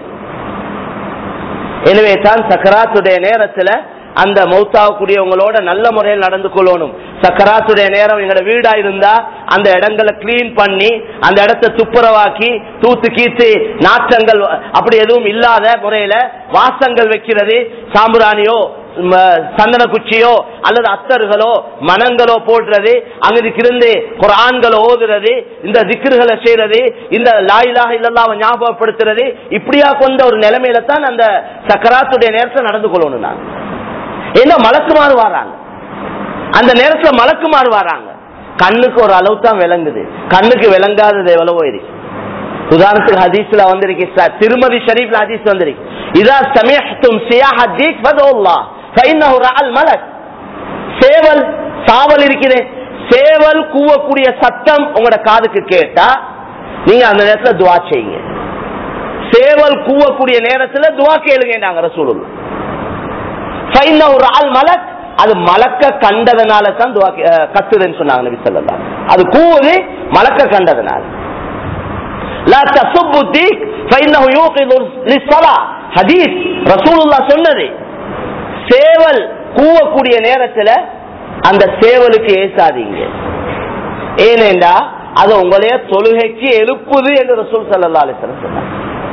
எனவே தான் சக்கராத்துடைய நேரத்துல அந்த மௌத்தாகக்கூடியவங்களோட நல்ல முறையில் நடந்து கொள்ளணும் சக்கராத்துடைய நேரம் எங்களோட வீடா இருந்தா அந்த இடங்களை கிளீன் பண்ணி அந்த இடத்தை துப்புரவாக்கி தூத்து கீத்து நாற்றங்கள் அப்படி எதுவும் இல்லாத முறையில வாசங்கள் வைக்கிறது சாம்பிராணியோ ம, சந்தன குச்சியோ அல்லது அத்தர்களோ மனங்களோ போடுறது அங்கிருந்து குரான்களை ஓதுறது இந்த திக்ருகளை செய்யறது இந்த லாயிலாக இல்லல்லாம ஞாபகப்படுத்துறது இப்படியா கொண்ட ஒரு நிலைமையில தான் அந்த சக்கராத்துடைய நேரத்தில் நடந்து கொள்ளணும் நான் ஏன்னா மலக்குமாறு வராங்க அந்த நேரத்துல மலக்குமாறு வராங்க கண்ணுக்கு ஒரு அளவு தான் விளங்குது கண்ணுக்கு விளங்காதது எவ்வளவோ இருக்கு உதாரணத்துக்கு ஹதீஸ்ல வந்திருக்கு ச- திருமதி ஷரீஃப்ல ஹதீஸ் வந்திருக்கு இதா சமயத்தும் சியாஹ தீக் ஃபதோல்லா ஃபைன்னஹு ரஅல் மலக் சேவல் சாவல் இருக்குது சேவல் கூவக்கூடிய சத்தம் உங்களோட காதுக்கு கேட்டா நீங்க அந்த நேரத்துல துவா செய்யுங்க சேவல் கூவக்கூடிய நேரத்துல துவா கேளுங்க நாங்க ரசூலுல்லாஹ் ஃபைன்னஹு ரஅல் மலக் அது மலக்க கண்டதனால தான் துவா கே- அஹ் கத்துதுன்னு சொன்னாங்க நபி ஸல்லல்லாஹு அலைஹி வஸல்லம். அது கூவுது மலக்க கண்டதனால லா தசுப்பு தீக் ஃபைன்னஹு யூகிது லிஸ்ஸலா ஹதீஸ் ரசூலுல்லாஹ் சொன்னது சேவல் கூவக்கூடிய நேரத்துல அந்த சேவலுக்கு ஏசாதீங்க ஏனென்றா அது உங்களைய தொழுகைக்கு எழுப்புது என்று ரசூல் ஸல்லல்லாஹு அலைஹி வஸல்லம் சொன்னாங்க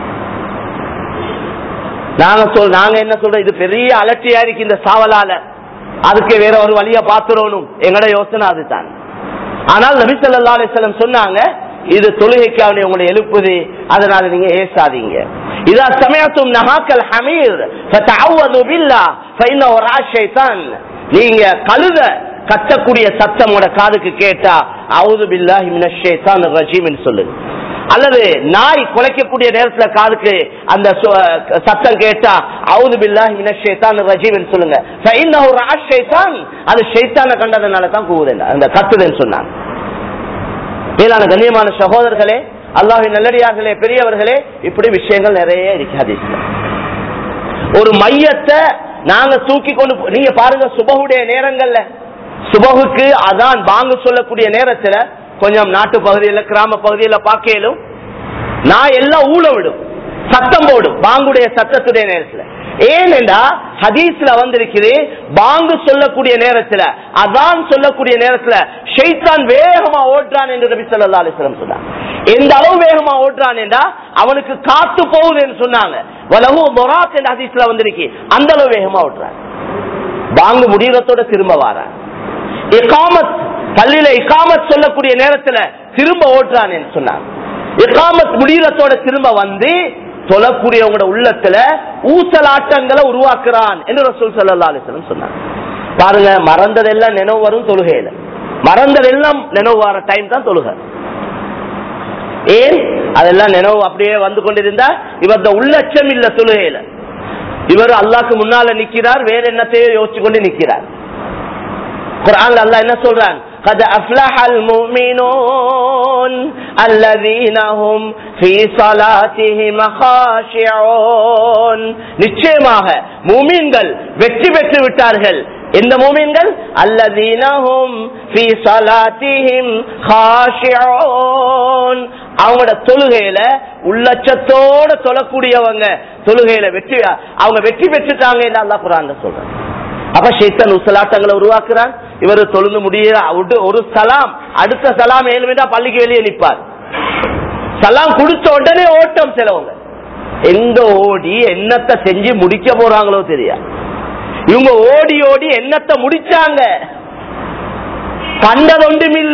நாங்க சொல் நாங்க என்ன சொல்றோம் இது பெரிய அலட்சியா இருக்கு இந்த சாவலால அதுக்கு வேற ஒரு வழிய பாத்துறோனும் எங்கட யோசனை அதுதான் ஆனால் நபி ஸல்லல்லாஹு அலைஹி வஸல்லம் சொன்னாங்க இது தொழுகைக்காக உங்களை எழுப்புது அதனால நீங்க ஏசாதீங்க இதா சமயத்தும் நஹாக்கல் ஹமீர் ஃபதஅவது பில்லாஹ் ஃபஇன்னஹு ரா ஷைத்தான் நீங்க கழுத கத்தக்கூடிய சத்தம் உங்களோட காதுக்கு கேட்டா அவுது பில்லாஹி மினஷ் ஷைத்தானிர் ரஜீம்னு சொல்லுங்க அல்லது நாய் குலைக்கக்கூடிய நேரத்துல காதுக்கு அந்த சு- சத்தம் கேட்டா அவுது பில்லாஹி மினஷ் ஷைத்தானிர் ரஜீம்னு சொல்லுங்க ஃபஇன்னஹு ரா ஷைத்தான் அது ஷைத்தானை கண்டதனால தான் கூவுது அந்த கத்துதுன்னு சொன்னாங்க மேலான கண்ணியமான சகோதரர்களே அல்லாஹின் நல்லடியார்களே பெரியவர்களே இப்படி விஷயங்கள் நிறைய இருக்கு ஹதீஸ்ல ஒரு மையத்தை நாங்க தூக்கி கொண்டு போ- நீங்க பாருங்க சுபகுடைய நேரங்கள்ல சுபகுக்கு அதான் பாங்கு சொல்லக்கூடிய நேரத்துல கொஞ்சம் நாட்டு பகுதியில கிராம பகுதியில பார்க்கலும் நான் எல்லாம் ஊழ விடும் சத்தம் போடும் பாங்குடைய சத்தத்துடைய நேரத்துல ஏனென்றா ஹதீஸ்ல வந்திருக்குது பாங்கு சொல்லக்கூடிய நேரத்துல அதான் சொல்லக்கூடிய நேரத்துல ஷைத்தான் வேகமா ஓட்டுறான் என்று நபி ஸல்லல்லாஹு அலைஹி வஸல்லம் சொன்னாங்க எந்த அளவு வேகமா ஓட்டுறான் என்றா அவனுக்கு காத்து போகுதுன்னு சொன்னாங்க வலஹு முராத் என்ற ஹதீஸ்ல வந்திருக்கு அந்த அளவு வேகமா ஓட்டுறான் பாங்கு முடிகிறதோட திரும்ப வாரான் இகாமத் பள்ளியில இகாமத் சொல்லக்கூடிய நேரத்துல திரும்ப ஓட்டுறான் என்று சொன்னாங்க இகாமத் முடிகிறதோட திரும்ப வந்து தொழக்கூடியவங்களோட உள்ளத்துல ஊசலாட்டங்களை உருவாக்குறான் என்று ரசூல் ஸல்லல்லாஹு அலைஹி வஸல்லம் சொன்னாங்க பாருங்க மறந்ததெல்லாம் நினைவு வரும் தொழுகையில மறந்ததெல்லாம் நினைவு வர டைம் தான் தொழுகை ஏன் அதெல்லாம் நினைவு அப்படியே வந்து கொண்டிருந்தா இவரது உள்ளட்சம் இல்ல தொழுகையில இவர் அல்லாஹ்க்கு முன்னால நிக்கிறார் வேற என்னத்தையோ யோசிச்சு கொண்டு நிக்கிறார் குர்ஆன்ல அல்லாஹ் என்ன சொல்றான் قد أفلح المؤمنون الذين هم في صلاتهم خاشعون நிச்சயமாக மூமின்கள் வெற்றி பெற்று விட்டார்கள் எந்த மூமின்கள் அல்லதீனஹும் ஃபீ ஸலாத்திஹிம் காஷிஊன் அவங்களோட தொழுகையில உள்ளச்சத்தோட தொழக்கூடியவங்க தொழுகையில வெற்றி அவங்க வெற்றி பெற்றுட்டாங்க என்று அல்லாஹ் குர்ஆன்ல சொல்றான் அப்ப ஷைத்தான் உசலாட்டங்களை உருவாக்குறான் இவர் தொழுந்து முடிய ஒரு சலாம் அடுத்த சலாம் ஏழுமிட்டா பள்ளிக்கு வெளியே நிற்பார் சலாம் கொடுத்த உடனே ஓட்டம் சிலவங்க எங்க ஓடி என்னத்தை செஞ்சு முடிக்க போறாங்களோ தெரியாது இவங்க ஓடி ஓடி என்னத்தை முடிச்சாங்க கண்டதொன்றும் இல்ல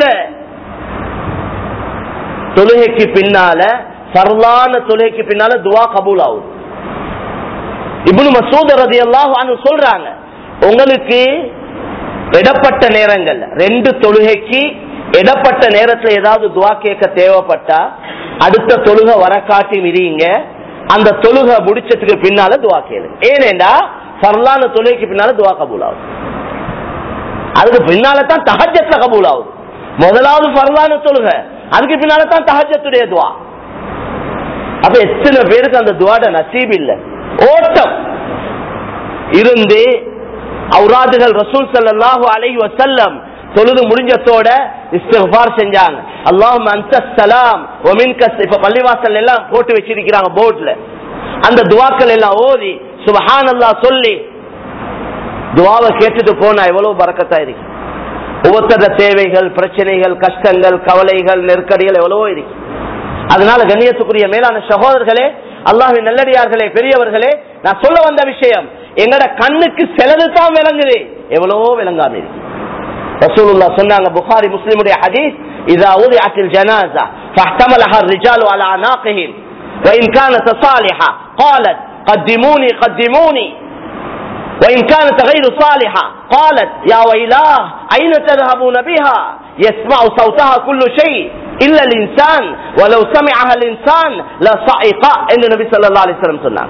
தொழுகைக்கு பின்னால சரளான தொழுகைக்கு பின்னால துவா கபூல் ஆகும் இப்னு மசூத் ரதியல்லாஹு சொல்றாங்க உங்களுக்கு இடப்பட்ட நேரங்கள் ரெண்டு தொழுகைக்கு இடப்பட்ட நேரத்துல ஏதாவது துவா கேட்க தேவைப்பட்டா அடுத்த தொழுகை வர காட்டி மிதிங்க அந்த தொழுகை முடிச்சதுக்கு பின்னால துவா கேளு ஏனேண்டா சரளான தொழுகைக்கு பின்னால துவா கபூல் ஆகும் அதுக்கு பின்னால தான் தஹஜத்துல கபூல் ஆகுது முதலாவது பரலான தொழுகை அதுக்கு பின்னால தான் தஹஜத்துடைய துவா அப்ப எத்தனை பேருக்கு அந்த துவாட நசீப் இல்ல ஓட்டம் இருந்து அவுராதுகள் ரசூல் சல்லாஹூ அலைஹி வசல்லம் தொழுது முடிஞ்சத்தோட இஸ்திஃபார் செஞ்சாங்க அல்லாஹும் அந்த சலாம் ஒமின்கஸ் இப்ப பள்ளிவாசல் எல்லாம் போட்டு வச்சிருக்கிறாங்க போர்ட்ல அந்த துவாக்கள் எல்லாம் ஓதி சுபஹான் அல்லா சொல்லி துவாவை கேட்டுட்டு போனா எவ்வளவு பறக்கத்தா இருக்கு ஒவ்வொருத்தர தேவைகள் பிரச்சனைகள் கஷ்டங்கள் கவலைகள் நெருக்கடிகள் எவ்வளவோ இருக்கு அதனால கண்ணியத்துக்குரிய மேலான சகோதரர்களே அல்லாஹின் நல்லடியார்களே பெரியவர்களே நான் சொல்ல வந்த விஷயம் எங்கட கண்ணுக்கு சிலது தான் விளங்குது எவ்வளவோ விளங்காம இருக்கு ரசூலுல்லாஹ் சொன்னாங்க புகாரி முஸ்லிமுடைய ஹதீஸ் இதா உதிஅத்தில் ஜனாஸா فاحتملها الرجال على عناقهم وإن كانت صالحة قالت قدموني قدموني وإن كانت غير صالحة قالت يا ويلاه أين تذهبون بها يسمع صوتها كل شيء إلا الإنسان ولو سمعها الإنسان لصعق إن النبي صلى الله عليه وسلم சொன்னாங்க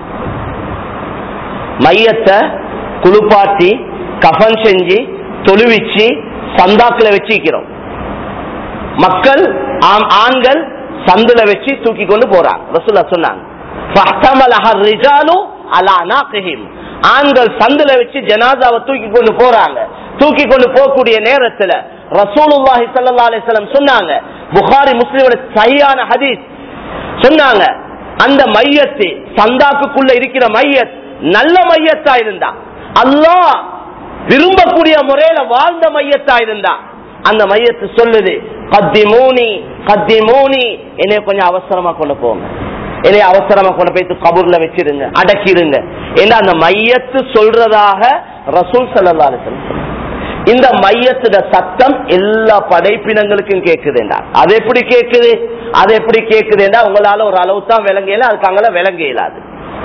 மையத்தை குளிப்பாட்டி கஃன் செஞ்சு தொழுவிச்சு சந்தாக்குல வச்சிக்கிறோம் மக்கள் ஆம் ஆண்கள் சந்துல வச்சு தூக்கி கொண்டு போறாங்க ரசூல்லா சொன்னாங்க فاحتملها الرجال على أعناقهم. ஆண்கள் சந்துல வச்சு ஜனாதாவை தூக்கி கொண்டு போறாங்க தூக்கி கொண்டு போகக்கூடிய நேரத்துல ரசூலுல்லாஹி ஸல்லல்லாஹு அலைஹி வஸல்லம் சொன்னாங்க புகாரி முஸ்லிமோட சரியான ஹதீஸ் சொன்னாங்க அந்த மையத்து சந்தாக்குக்குள்ள இருக்கிற மையத் நல்ல மையத்தா இருந்தா அல்லாஹ் விரும்பக்கூடிய முறையில வாழ்ந்த மையத்தா இருந்தா அந்த மையத்து சொல்லுது கத்தி மூனி கத்தி மூனி என்னைய கொஞ்சம் அவசரமா கொண்டு போங்க என்னைய அவசரமா கொண்டு போய் கபூர்ல வச்சிருங்க அடக்கிடுங்க ஏன்னா அந்த மையத்து சொல்றதாக ரசூல் சல்லா இந்த மையத்துட சத்தம் எல்லா படைப்பினங்களுக்கும் கேக்குதுண்டா அது எப்படி கேக்குது அது எப்படி கேக்குதுண்டா உங்களால ஒரு அளவு தான் விளங்கல அதுக்கு அங்கே விளங்க இயலாது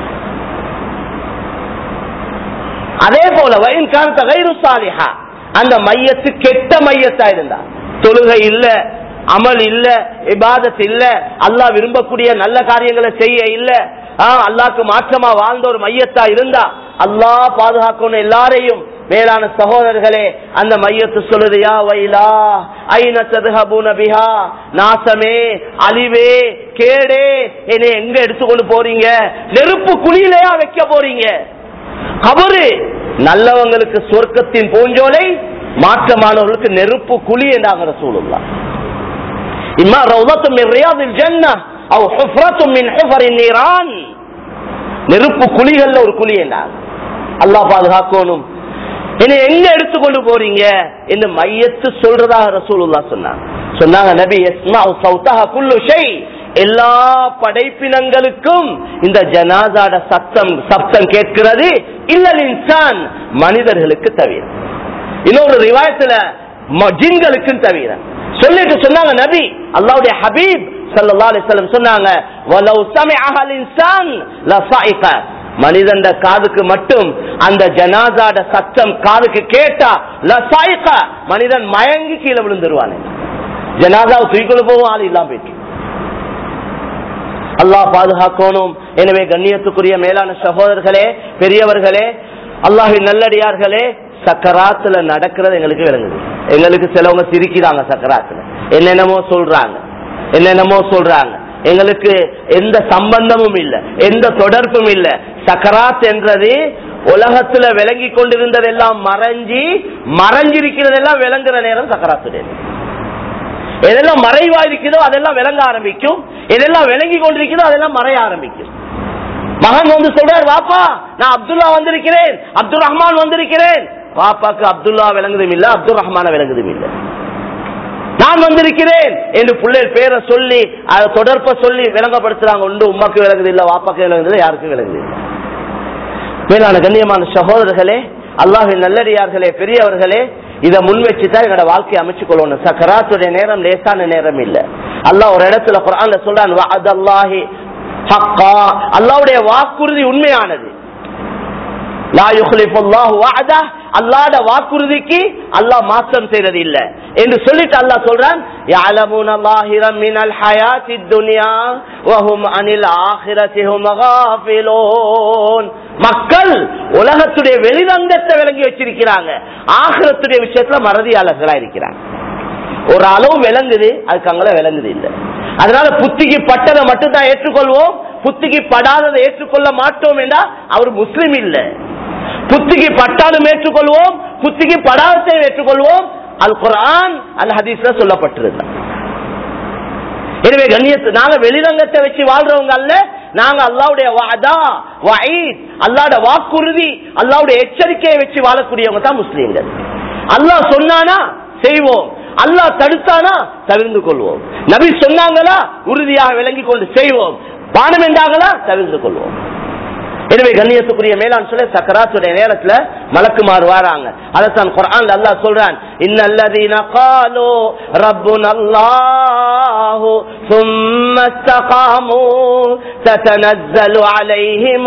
அதே போல வயன் காலத்த கைரு சாலிஹா அந்த மையத்து கெட்ட மையத்தா இருந்தா தொழுகை இல்ல அமல் இல்ல இபாதத் இல்ல அல்லாஹ் விரும்பக்கூடிய நல்ல காரியங்களை செய்ய இல்ல அல்லாக்கு மாற்றமா வாழ்ந்த ஒரு மையத்தா இருந்தா அல்லாஹ் பாதுகாக்கணும் எல்லாரையும் மேலான சகோதரர்களே அந்த மையத்து சொல்லுது யா வைலா ஐன ததுஹபூன பிஹா நாசமே அழிவே கேடே என்னை எங்க எடுத்துக்கொண்டு போறீங்க நெருப்பு குழியிலையா வைக்க போறீங்க கபரு நல்லவங்களுக்கு சொர்க்கத்தின் பூஞ்சோலை மாற்றமானவர்களுக்கு நெருப்பு குழி என்றாங்க சூழல்லா இம்மா ரவுதத்தும் ரியாதில் ஜன்னா அவ் ஹுஃப்ரத்தும் மின் ஹுஃபரின் நீரான் நெருப்பு குழிகள்ல ஒரு குழி என்றாங்க அல்லாஹ் பாதுகாக்கணும் என்னை எங்க எடுத்துக்கொண்டு போறீங்க என்று மையத்து சொல்றதாக ரசூலுல்லா சொன்னாங்க சொன்னாங்க நபி எஸ்மா சௌத்தஹா குல்லு ஷை எல்லா படைப்பினங்களுக்கும் இந்த ஜனாதாட சத்தம் சப்தம் கேட்கிறது இல்லல் இன்சான் மனிதர்களுக்கு தவிர இன்னொரு ரிவாயத்துல ஜின்களுக்கும் தவிர சொல்லிட்டு சொன்னாங்க நபி அல்லாவுடைய ஹபீப் சல்லா அலிஸ்லம் சொன்னாங்க வலவு சமிஅஹல் இன்சான் லசாயிக மனிதன் காதுக்கு மட்டும் அந்த ஜனாதாட சத்தம் காதுக்கு கேட்டா லசாயிக மனிதன் மயங்கி கீழே விழுந்துருவானே ஜனாதாவை தூக்கிக்கொண்டு போவோம் ஆள் இல்லாம போயிட்டு அல்லாஹ் பாதுகாக்கணும் எனவே கண்ணியத்துக்குரிய மேலான சகோதரர்களே பெரியவர்களே அல்லாஹின் நல்லடியார்களே சக்கராத்துல நடக்கிறது எங்களுக்கு விளங்குது எங்களுக்கு சிலவங்க சிரிக்கிறாங்க சக்கராத்துல என்னென்னமோ சொல்றாங்க என்னென்னமோ சொல்றாங்க எங்களுக்கு எந்த சம்பந்தமும் இல்ல எந்த தொடர்பும் இல்ல சக்கராத் என்றது உலகத்துல விளங்கி கொண்டிருந்ததெல்லாம் மறைஞ்சி மறைஞ்சிருக்கிறதெல்லாம் விளங்குற நேரம் சக்கராத்துடைய எதெல்லாம் மறைவா இருக்குதோ அதெல்லாம் விளங்க ஆரம்பிக்கும் எதெல்லாம் விளங்கி கொண்டிருக்கிறதோ அதெல்லாம் மறைய ஆரம்பிக்கும் மகன் வந்து சொல்றார் வாப்பா நான் அப்துல்லா வந்திருக்கிறேன் அப்துல் ரஹ்மான் வந்திருக்கிறேன் பாப்பாக்கு அப்துல்லா விளங்குதும் இல்ல அப்துல் ரஹ்மான விளங்குதும் இல்ல நான் வந்திருக்கிறேன் என்று பிள்ளைகள் பேரை சொல்லி அதை தொடர்ப சொல்லி விளங்கப்படுத்துறாங்க உண்டு உமாக்கு விளங்குது இல்ல வாப்பாக்கு விளங்குது யாருக்கும் விளங்குது இல்ல மேலான கண்ணியமான சகோதரர்களே அல்லாஹின் நல்லடியார்களே பெரியவர்களே இதை முன் வச்சுதான் என்னோட வாழ்க்கையை அமைச்சு கொள்ளணும் சக்கராத்துடைய நேரம் லேசான நேரம் இல்ல அல்லாஹ் ஒரு இடத்துல குரான்ல சொல்றான் வஅதல்லாஹி ஹக்கா அல்லாஹ்வுடைய வாக்குறுதி உண்மையானது லா யுக்லிஃபுல்லாஹு வஅதா அல்லாஹ்ட வாக்குறுதிக்கு அல்லாஹ் மாற்றம் செய்யறது இல்ல என்று சொல்லிட்டு அல்லாஹ் சொல்றான் يعلمون ظاهرا من الحياة الدنيا وهم عن الآخرة هم غافلون மக்கள் உலகத்துடைய வெளிரங்கத்தை விளங்கி வச்சிருக்கிறாங்க ஆகிரத்துடைய விஷயத்துல மறதியாளர்களா இருக்கிறாங்க ஒரு அளவு விளங்குது அதுக்கு அங்கே விளங்குது இல்ல அதனால புத்திக்கு பட்டதை மட்டும் தான் ஏற்றுக்கொள்வோம் புத்திக்கு படாததை ஏற்றுக்கொள்ள மாட்டோம் என்றா அவர் முஸ்லிம் இல்ல புத்திக்கு பட்டாலும் ஏற்றுக்கொள்வோம் புத்திக்கு படாததை ஏற்றுக்கொள்வோம் அல் குரான் அல் ஹதீஸ்ல சொல்லப்பட்டிருந்த எனவே கண்ணியத்து நாங்க வெளிரங்கத்தை வச்சு வாழ்றவங்க அல்ல நாங்க அல்லாவுடைய வாதா வயீத் அல்லாட வாக்குறுதி அல்லாவுடைய எச்சரிக்கையை வச்சு வாழக்கூடியவங்க தான் முஸ்லீம்கள் அல்லாஹ் சொன்னானா செய்வோம் அல்லாஹ் தடுத்தானா தவிர்ந்து கொள்வோம் நபி சொன்னாங்களா உறுதியாக விளங்கி கொண்டு செய்வோம் பானம் என்றாங்களா தவிர்ந்து கொள்வோம் எனவே கண்ணியத்துக்குரிய மேலான் சொல்ல சக்கராத்துடைய நேரத்துல மலக்குமாறு வராங்க அதைத்தான் குரான் அல்லாஹ் சொல்றான் இன்னல்லதீன காலோ ரப்புன் அல்லாஹு ثم استقاموا تتنزل عليهم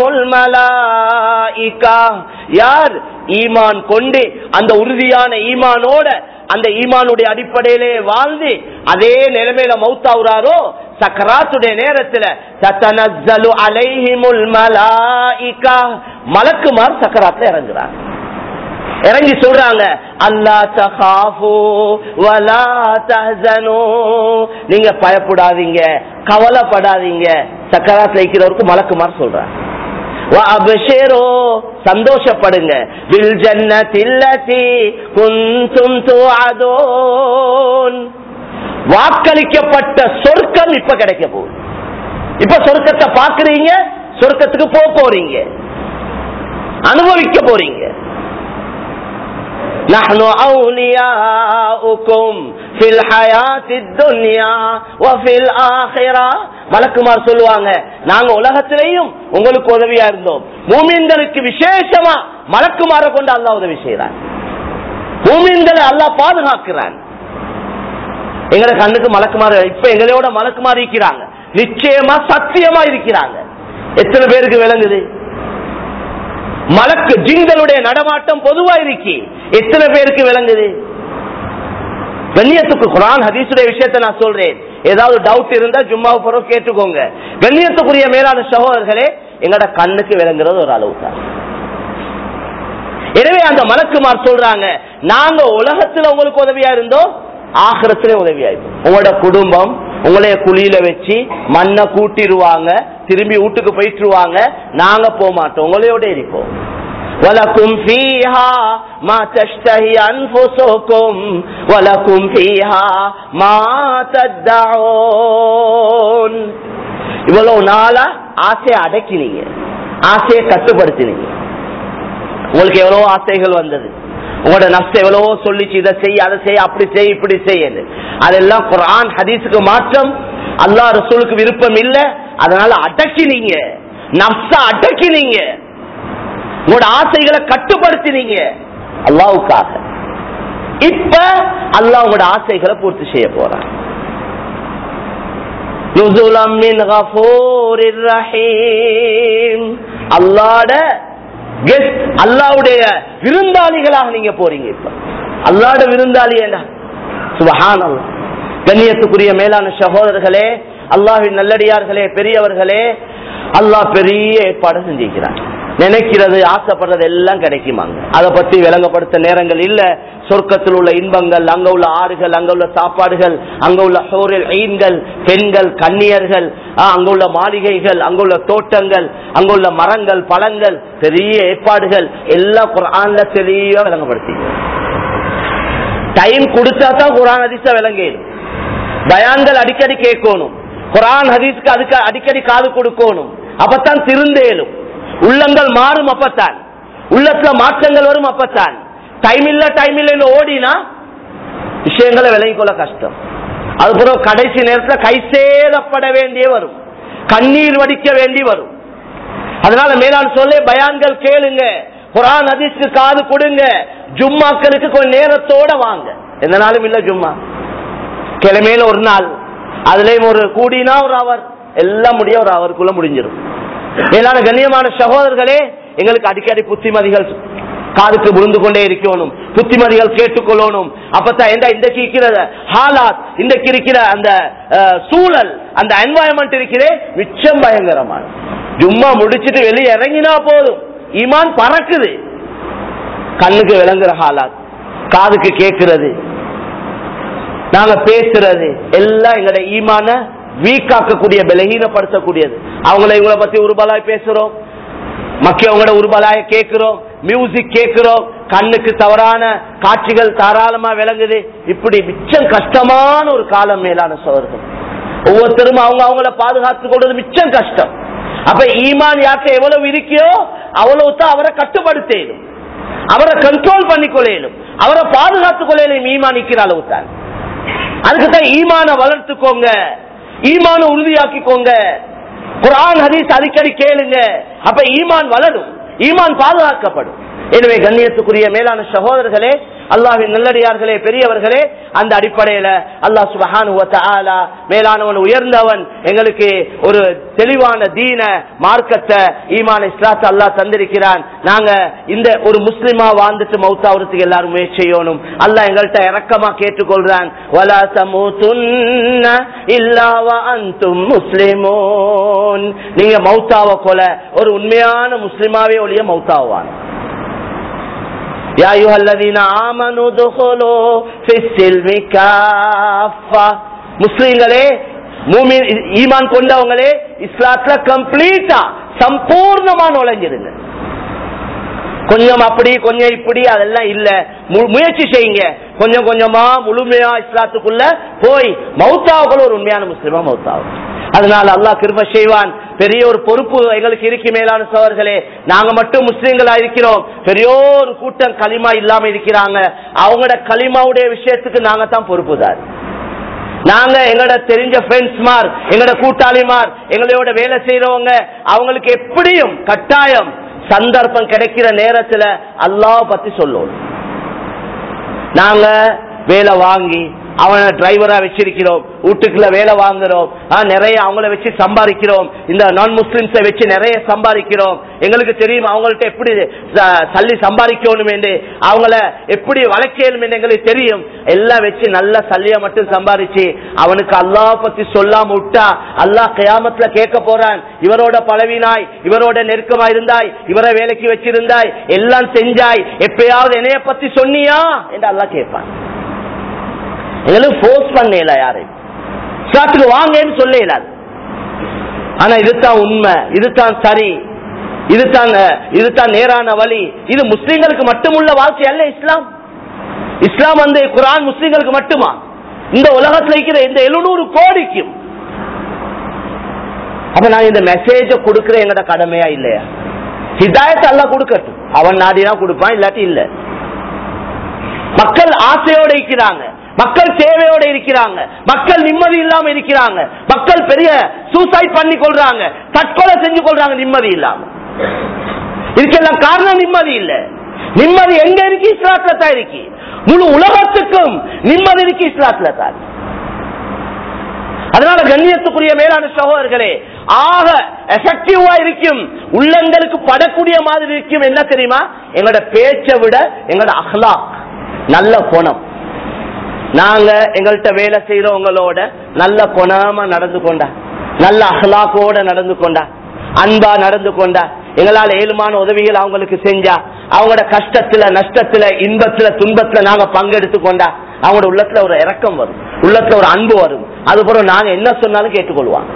الملائكة யார் ஈமான் கொண்டு அந்த உறுதியான ஈமானோட அந்த ஈமானுடைய அடிப்படையிலே வாழ்ந்து அதே நிலைமையில மௌத்தாவுறாரோ சக்கராத்துடைய நேரத்துல தத்தனஸ்ஸலு அலைஹிமுல் மலாயிகா மலக்குமார் சக்கராத்துல இறங்குறாங்க இறங்கி சொல்றாங்க அல்லா தகாஃபு வலா தஹ்சனு நீங்க பயப்படாதீங்க கவலைப்படாதீங்க சக்கராத்துல இருக்கிறவருக்கு மலக்குமார் சொல்றாங்க சந்தோஷப்படுங்க பில் ஜன்னத்தில்லதி குந்தும் துஅதூன் வாக்களிக்கப்பட்ட சொர்க்கம் இப்ப கிடைக்க போகுது இப்ப சொர்க்கத்தை பாக்குறீங்க சொர்க்கத்துக்கு போக போறீங்க அனுபவிக்க போறீங்க نحن أولياؤكم في الحياة الدنيا وفي الآخرة மலக்குமார் சொல்லுவாங்க நாங்க உலகத்திலையும் உங்களுக்கு உதவியா இருந்தோம் மூமின்களுக்கு விசேஷமா மலக்குமார கொண்டு அல்லாஹ் உதவி செய்யறான் மூமின்களை அல்லாஹ் பாதுகாக்கிறான் எங்களை கண்ணுக்கு மலக்குமாறு இப்ப எங்களோட மலக்குமாறு இருக்கிறாங்க நிச்சயமா சத்தியமா இருக்கிறாங்க எத்தனை பேருக்கு விளங்குது மலக்கு ஜிங்களுடைய நடமாட்டம் பொதுவா இருக்கி எத்தனை பேருக்கு விளங்குது கண்ணியத்துக்கு குரான் ஹதீசுடைய விஷயத்தை நான் சொல்றேன் ஏதாவது டவுட் இருந்தா ஜும்மாவு பிறகு கேட்டுக்கோங்க கண்ணியத்துக்குரிய மேலான சகோதரர்களே எங்களோட கண்ணுக்கு விளங்குறது ஒரு அளவு தான் எனவே அந்த மலக்குமார் சொல்றாங்க நாங்க உலகத்துல உங்களுக்கு உதவியா இருந்தோம் ஆகிரத்திலே உதவியா இருக்கும் உங்களோட குடும்பம் உங்களைய குழியில வச்சு மண்ணை கூட்டிடுவாங்க திரும்பி வீட்டுக்கு போயிட்டுருவாங்க நாங்க போக மாட்டோம் உங்களையோட இருப்போம் ولكم فيها ما تشتهي أنفسكم ولكم فيها ما تدعون இவ்வளவு நாளா ஆசையை அடக்கினீங்க ஆசையை கட்டுப்படுத்தினீங்க உங்களுக்கு எவ்வளவு ஆசைகள் வந்தது உங்களோட நஷ்டம் எவ்வளவோ சொல்லிச்சு இதை செய் அதை செய் அப்படி செய் இப்படி செய்யுது அதெல்லாம் குரான் ஹதீஸுக்கு மாற்றம் அல்லாஹ் ரசூலுக்கு விருப்பம் இல்ல அதனால அடக்கினீங்க நப்ச அடக்கினீங்க உங்களோட ஆசைகளை கட்டுப்படுத்தினீங்க அல்லாவுக்காக இப்ப அல்லாஹ் உங்களோட ஆசைகளை பூர்த்தி செய்ய போறான் அல்லாட கெஸ்ட் அல்லாவுடைய விருந்தாளிகளாக நீங்க போறீங்க இப்ப அல்லாட விருந்தாளி என்ன சுபஹான் கண்ணியத்துக்குரிய மேலான சகோதரர்களே அல்லாஹின் நல்லடியார்களே பெரியவர்களே அல்லாஹ் பெரிய ஏற்பாடு செஞ்சிருக்கிறார் நினைக்கிறது ஆசைப்படுறது எல்லாம் கிடைக்குமாங்க அதை பத்தி விளங்கப்படுத்த நேரங்கள் இல்ல சொர்க்கத்தில் உள்ள இன்பங்கள் அங்க உள்ள ஆறுகள் அங்க உள்ள சாப்பாடுகள் அங்க உள்ள ஹோரில் ஐன்கள் பெண்கள் கன்னியர்கள் ஆஹ், அங்க உள்ள மாளிகைகள் அங்க உள்ள தோட்டங்கள் அங்க உள்ள மரங்கள் பழங்கள் பெரிய ஏற்பாடுகள் எல்லாம் குரான்ல தெளிவா விளங்கப்படுத்தி டைம் கொடுத்தா தான் குரான் ஹதீஸ விளங்கிடும் பயான்கள் அடிக்கடி கேட்கணும் குரான் ஹதீஸ்க்கு அதுக்கு அடிக்கடி காது கொடுக்கணும் அப்பத்தான் திருந்தேலும் உள்ளங்கள் மாறும் அப்பத்தான் உள்ளத்துல மாற்றங்கள் வரும் அப்பத்தான் டைம் இல்ல டைம் இல்ல ஓடினா விஷயங்களை விலகிக் கொள்ள கஷ்டம் அதுபோல கடைசி நேரத்துல கை சேதப்பட வேண்டிய வரும் கண்ணீர் வடிக்க வேண்டி வரும் அதனால மேலாண் சொல்ல பயான்கள் கேளுங்க குரான் ஹதீஸ்க்கு காது கொடுங்க ஜும்மாக்களுக்கு கொஞ்சம் நேரத்தோட வாங்க எந்த நாளும் இல்ல ஜும்மா கிழமையில ஒரு நாள் அதுலயும் ஒரு கூடினா ஒரு அவர் எல்லாம் முடிய ஒரு அவருக்குள்ள முடிஞ்சிடும் மேலான கண்ணியமான சகோதரர்களே எங்களுக்கு அடிக்கடி புத்திமதிகள் காதுக்கு விழுந்து கொண்டே இருக்கணும் புத்திமதிகள் கேட்டுக்கொள்ளணும் அப்பதான் எந்த இன்றைக்கு இருக்கிற ஹாலாத் இன்றைக்கு இருக்கிற அந்த அஹ், சூழல் அந்த என்வாயன்மெண்ட் இருக்கிறே மிச்சம் பயங்கரமான ஜும்மா முடிச்சிட்டு வெளியே இறங்கினா போதும் ஈமான் பறக்குது கண்ணுக்கு விளங்குற ஹாலாத் காதுக்கு கேட்கிறது நாங்க பேசுறது எல்லாம் எங்களோட ஈமான வீக்காக்கக்கூடிய பலகீனப்படுத்தக்கூடியது அவங்கள இவங்கள பத்தி உருபலாய் பேசுறோம் மக்கள் அவங்களோட உருபலாய கேட்கிறோம் மியூசிக் கேட்கிறோம் கண்ணுக்கு தவறான காட்சிகள் தாராளமா விளங்குது இப்படி மிச்சம் கஷ்டமான ஒரு காலம் மேலான சோதர்கள் ஒவ்வொருத்தரும் அவங்க அவங்கள பாதுகாத்துக் கொள்வது மிச்சம் கஷ்டம் அப்ப ஈமான் யாருக்கு எவ்வளவு இருக்கியோ அவ்வளவு தான் அவரை கட்டுப்படுத்தேனும் அவரை கண்ட்ரோல் பண்ணிக்கொள்ளையிலும் அவரை பாதுகாத்துக் கொள்ளையிலும் ஈமான் நிக்கிற அளவு தான் அதுக்கு தான் ஈமான வளர்த்துக்கோங்க ஈமான உறுதியாக்கிக்கோங்க குர்ஆன் ஹதீஸ் அடிக்கடி கேளுங்க அப்ப ஈமான் வளரும் ஈமான் பாதுகாக்கப்படும் எனவே கண்ணியத்துக்குரிய மேலான சகோதரர்களே அல்லாஹ்வின் நல்லடியார்களே பெரியவர்களே அந்த அடிப்படையில அல்லாஹ் சுபஹானு வ தஆலா மேலானவன் உயர்ந்தவன் எங்களுக்கு ஒரு தெளிவான தீன மார்க்கத்தை ஈமான இஸ்லாத்தை அல்லாஹ் தந்திருக்கிறான் நாங்க இந்த ஒரு முஸ்லிமா வாழ்ந்துட்டு மௌத்தாவதுக்கு எல்லாரும் முயற்சி செய்யணும் அல்லாஹ் எங்கள்கிட்ட இறக்கமா கேட்டுக்கொள்றான் வலா தமூதுன்ன இல்லா வ அன்தும் முஸ்லிமூன் நீங்க மௌத்தாவ கொல ஒரு உண்மையான முஸ்லிமாவே ஒழிய மௌத்தாவான் يا أيها الذين آمنوا ادخلوا في السلم كافة முஸ்லிம்களே மூமின் ஈமான் கொண்டவங்களே இஸ்லாத்துல கம்ப்ளீட்டா சம்பூர்ணமா நுழைஞ்சிருங்க கொஞ்சம் அப்படி கொஞ்சம் இப்படி அதெல்லாம் இல்ல மு- முயற்சி செய்யுங்க கொஞ்சம் கொஞ்சமா முழுமையா இஸ்லாத்துக்குள்ள போய் மௌத்தாவுக்குள்ள ஒரு உண்மையான முஸ்லிமா மௌத்தாவும் அதனால அல்லாஹ் கிருப செய்வான் பெரிய ஒரு பொறுப்பு எங்களுக்கு இருக்கு மேலான சோழர்களே நாங்க மட்டும் முஸ்லீம்களா இருக்கிறோம் பெரிய ஒரு கூட்டம் களிமா இல்லாம இருக்கிறாங்க அவங்களோட களிமாவுடைய விஷயத்துக்கு நாங்க தான் பொறுப்புதார் நாங்க எங்களோட தெரிஞ்ச ஃப்ரெண்ட்ஸ்மார் எங்களோட கூட்டாளிமார் எங்களோட வேலை செய்யறவங்க அவங்களுக்கு எப்படியும் கட்டாயம் சந்தர்ப்பம் கிடைக்கிற நேரத்துல அல்லாஹ் பத்தி சொல்லுவோம் நாங்க வேலை வாங்கி அவனை டிரைவரா வச்சிருக்கிறோம் வீட்டுக்குள்ள வேலை வாங்குறோம் ஆ, நிறைய அவங்கள வச்சு சம்பாதிக்கிறோம் இந்த நான் முஸ்லிம்ஸை வச்சு நிறைய சம்பாதிக்கிறோம் எங்களுக்கு தெரியும் அவங்கள்ட்ட எப்படி ச- சல்லி சம்பாதிக்கணும் என்று அவங்கள எப்படி வளர்க்கணும் என்று எங்களுக்கு தெரியும் எல்லாம் வச்சு நல்ல சல்லிய மட்டும் சம்பாதிச்சு அவனுக்கு அல்லாஹ் பத்தி சொல்லாம விட்டா அல்லாஹ் கயாமத்துல கேட்க போறான் இவரோட பழவினாய் இவரோட நெருக்கமா இருந்தாய் இவரை வேலைக்கு வச்சிருந்தாய் எல்லாம் செஞ்சாய் எப்பயாவது என்னைய பத்தி சொன்னியா என்று அல்லாஹ் கேட்பான் எங்களுக்கு ஃபோர்ஸ் பண்ணல யாரையும் இஸ்லாத்துக்கு வாங்கன்னு சொல்ல இயலாது ஆனா இதுதான் உண்மை இதுதான் சரி இதுதான் அஹ், இதுதான் நேரான வழி இது முஸ்லிம்களுக்கு மட்டுமுள்ள வாழ்க்கை அல்ல இஸ்லாம் இஸ்லாம் வந்து குரான் முஸ்லிம்களுக்கு மட்டுமா இந்த உலகத்துல இருக்கிற இந்த எழுநூறு கோடிக்கும் அப்ப நான் இந்த மெசேஜ கொடுக்கிற எங்கட கடமையா இல்லையா ஹிதாயத் அல்லாஹ் கொடுக்கட்டும் அவன் நாடினா கொடுப்பான் இல்லாட்டி இல்ல மக்கள் ஆசையோட இருக்கிறாங்க மக்கள் தேவையோட இருக்கிறாங்க மக்கள் நிம்மதி இல்லாம இருக்கிறாங்க மக்கள் பெரிய சூசைட் பண்ணி கொள்றாங்க தற்கொலை செஞ்சு கொள்றாங்க நிம்மதி இல்லாம இதுக்கெல்லாம் காரணம் நிம்மதி இல்ல நிம்மதி எங்க இருக்கு இஸ்லாத்துல தான் இருக்கு முழு உலகத்துக்கும் நிம்மதி இருக்கு இஸ்லாத்துல தான் அதனால கண்ணியத்துக்குரிய மேலான சகோதரர்களே ஆக எஃபெக்டிவா இருக்கும் உள்ளங்களுக்கு படக்கூடிய மாதிரி இருக்கும் என்ன தெரியுமா எங்களோட பேச்சை விட எங்களோட அஹ்லாக் நல்ல குணம் நாங்க எங்கள்கிட்ட வேலை செய்யறவங்களோட நல்ல குணமா நடந்து கொண்டா நல்ல அஹ்லாக்கோட நடந்து கொண்டா அன்பா நடந்து கொண்டா எங்களால ஏழுமான உதவிகள் அவங்களுக்கு செஞ்சா அவங்களோட கஷ்டத்துல நஷ்டத்துல இன்பத்துல துன்பத்துல நாங்க பங்கெடுத்து கொண்டா அவங்களோட உள்ளத்துல ஒரு இரக்கம் வரும் உள்ளத்துல ஒரு அன்பு வரும் அதுபோல நாங்க என்ன சொன்னாலும் கேட்டுக்கொள்வாங்க